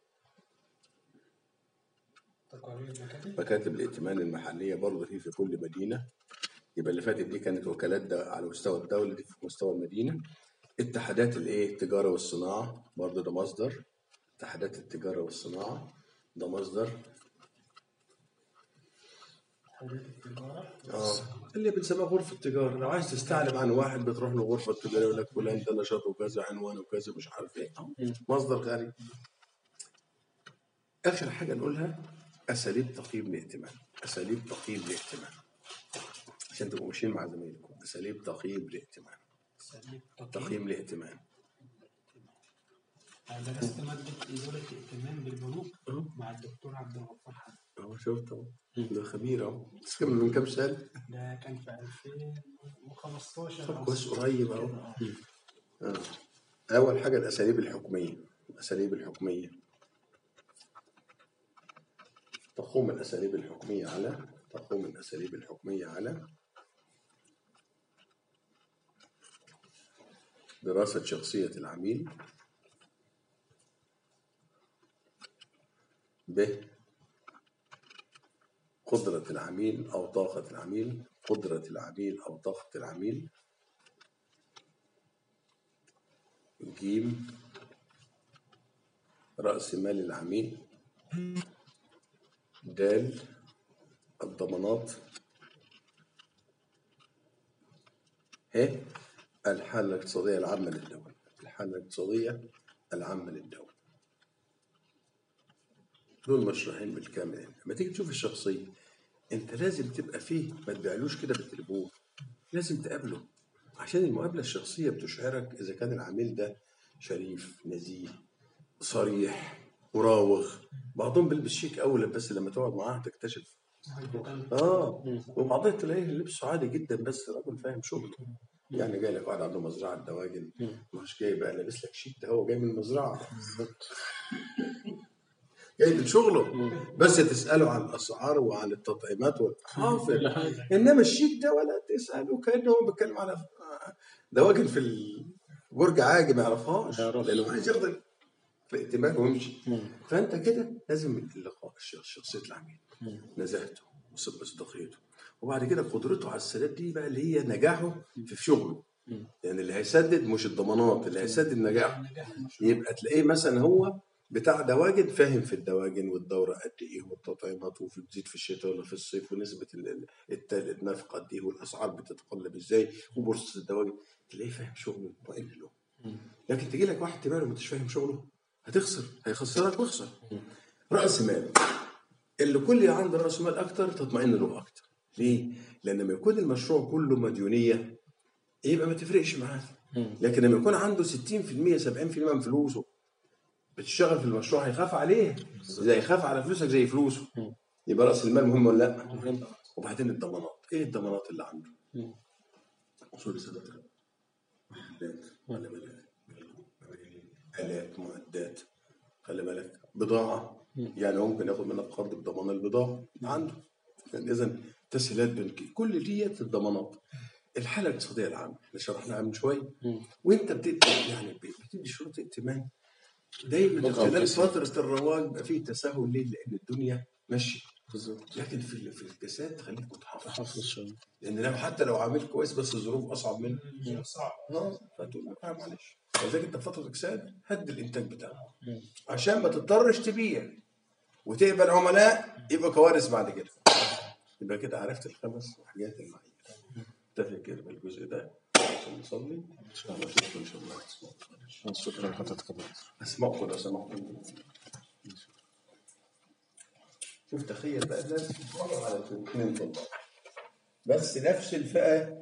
تقارير المكاتب مكاتب الائتمان المحليه برضه في في كل مدينه يبقى اللي فاتت دي كانت وكالات ده على مستوى الدوله دي في مستوى المدينه اتحادات الايه التجاره والصناعه برضه ده مصدر اتحادات التجاره والصناعه ده مصدر حدود التجاره اه اللي بنسميها غرفه تجاره لو عايز تستعلم عن واحد بتروح له غرفه تجاريه يقول لك فلان ده نشاطه كذا عنوانه كذا مش عارف ايه أهو، مصدر خارجي اخر حاجه نقولها اساليب تقييم الائتمان اساليب تقييم الائتمان عشان تبقوا ماشيين مع زمايلكم اساليب تقييم الائتمان سليم تقييم تقييم الائتمان أنا درست مادة إدارة ائتمان بالبنوك مع الدكتور عبد الغفار حسن اهو شفت اهو ده خبير اهو بس كان من كام سنه ده كان في 2015 طب أو كويس قريب اهو آه. آه. أول حاجة الأساليب الحكمية الأساليب الحكمية تقوم الأساليب الحكمية على تقوم الأساليب الحكمية على دراسة شخصية العميل ب قدرة العميل أو طاقة العميل قدرة العميل أو طاقة العميل جيم رأس مال العميل دال الضمانات ه الحالة الاقتصادية العامة للدولة الحالة الاقتصادية العامة للدولة دول مشروعين بالكامل لما تيجي تشوف الشخصية انت لازم تبقى فيه ما تبيعلوش كده بالتليفون لازم تقابله عشان المقابلة الشخصية بتشعرك إذا كان العميل ده شريف نزيه صريح مراوغ بعضهم بيلبس شيك أولا بس لما تقعد معاه تكتشف اه وبعضهم تلاقيه لبسه عادي جدا بس راجل فاهم شغله يعني جاي لك واحد عنده مزرعه دواجن مش جاي بقى لابس لك شيك ده هو جاي من المزرعه جاي من شغله بس تساله عن الاسعار وعن التطعيمات والحافظ انما الشيك ده ولا تساله كانه هو بيتكلم على دواجن في برج عاجي ما يعرفهاش يعرف. لانه عايز ياخد ائتمان ويمشي فانت كده لازم اللقاء الش- شخصيه العميل نزاهته ومصداقيته وبعد كده قدرته على السداد دي بقى اللي هي نجاحه في شغله يعني اللي هيسدد مش الضمانات اللي هيسدد نجاحه نجاح المشروع يبقى تلاقيه مثلا هو بتاع دواجن فاهم في الدواجن والدوره قد ايه والتطعيمات وفي بتزيد في الشتاء ولا في الصيف ونسبه ال- ال- الت- النفقه قد ايه والاسعار بتتقلب ازاي وبورصه الدواجن تلاقيه فاهم شغله مطمئن له لكن تجي لك واحد تباله مش فاهم شغله هتخسر هيخسرك واخسر راس مال اللي كل عنده راس مال اكتر تطمئن له اكتر ليه؟ لان لما يكون المشروع كله مديونيه يبقى ما تفرقش معاه لكن لما يكون عنده 60% 70% من فلوسه بتشتغل في المشروع هيخاف عليه زي يخاف على فلوسك زي فلوسه يبقى راس المال مهم ولا لا؟ وبعدين الضمانات ايه الضمانات اللي عنده؟ اصول سداد محلات خلي بالك الات معدات خلي بالك بضاعه يعني ممكن ياخد منك قرض بضمان البضاعه عنده يعني اذا تسهيلات بنكيه كل ديت الضمانات الحاله الاقتصاديه العامه احنا شرحناها من شويه وانت بتدي يعني بتدي شروط ائتمان دايما بقى خلال وكسر. فتره الرواج بيبقى فيه تساهل ليه؟ لان الدنيا ماشيه بالظبط لكن في في الكاسات تخليك متحفظ حافظ شويه لان لو حتى لو عملت كويس بس الظروف اصعب منك صعب اه فتقول له آه معلش ولذلك انت في فتره اكساد هد الانتاج بتاعك عشان ما تضطرش تبيع وتقبل عملاء يبقى كوارث بعد كده يبقى كده عرفت الخمس حاجات المعينه اتفق كده بالجزء ده عشان نصلي ان شاء الله اشوفكم ان شاء الله تسمعوا. شكرا لحضرتك اسمعكم لو سمحتوا شوف تخيل بقى الناس على اثنين طلاب بس نفس الفئه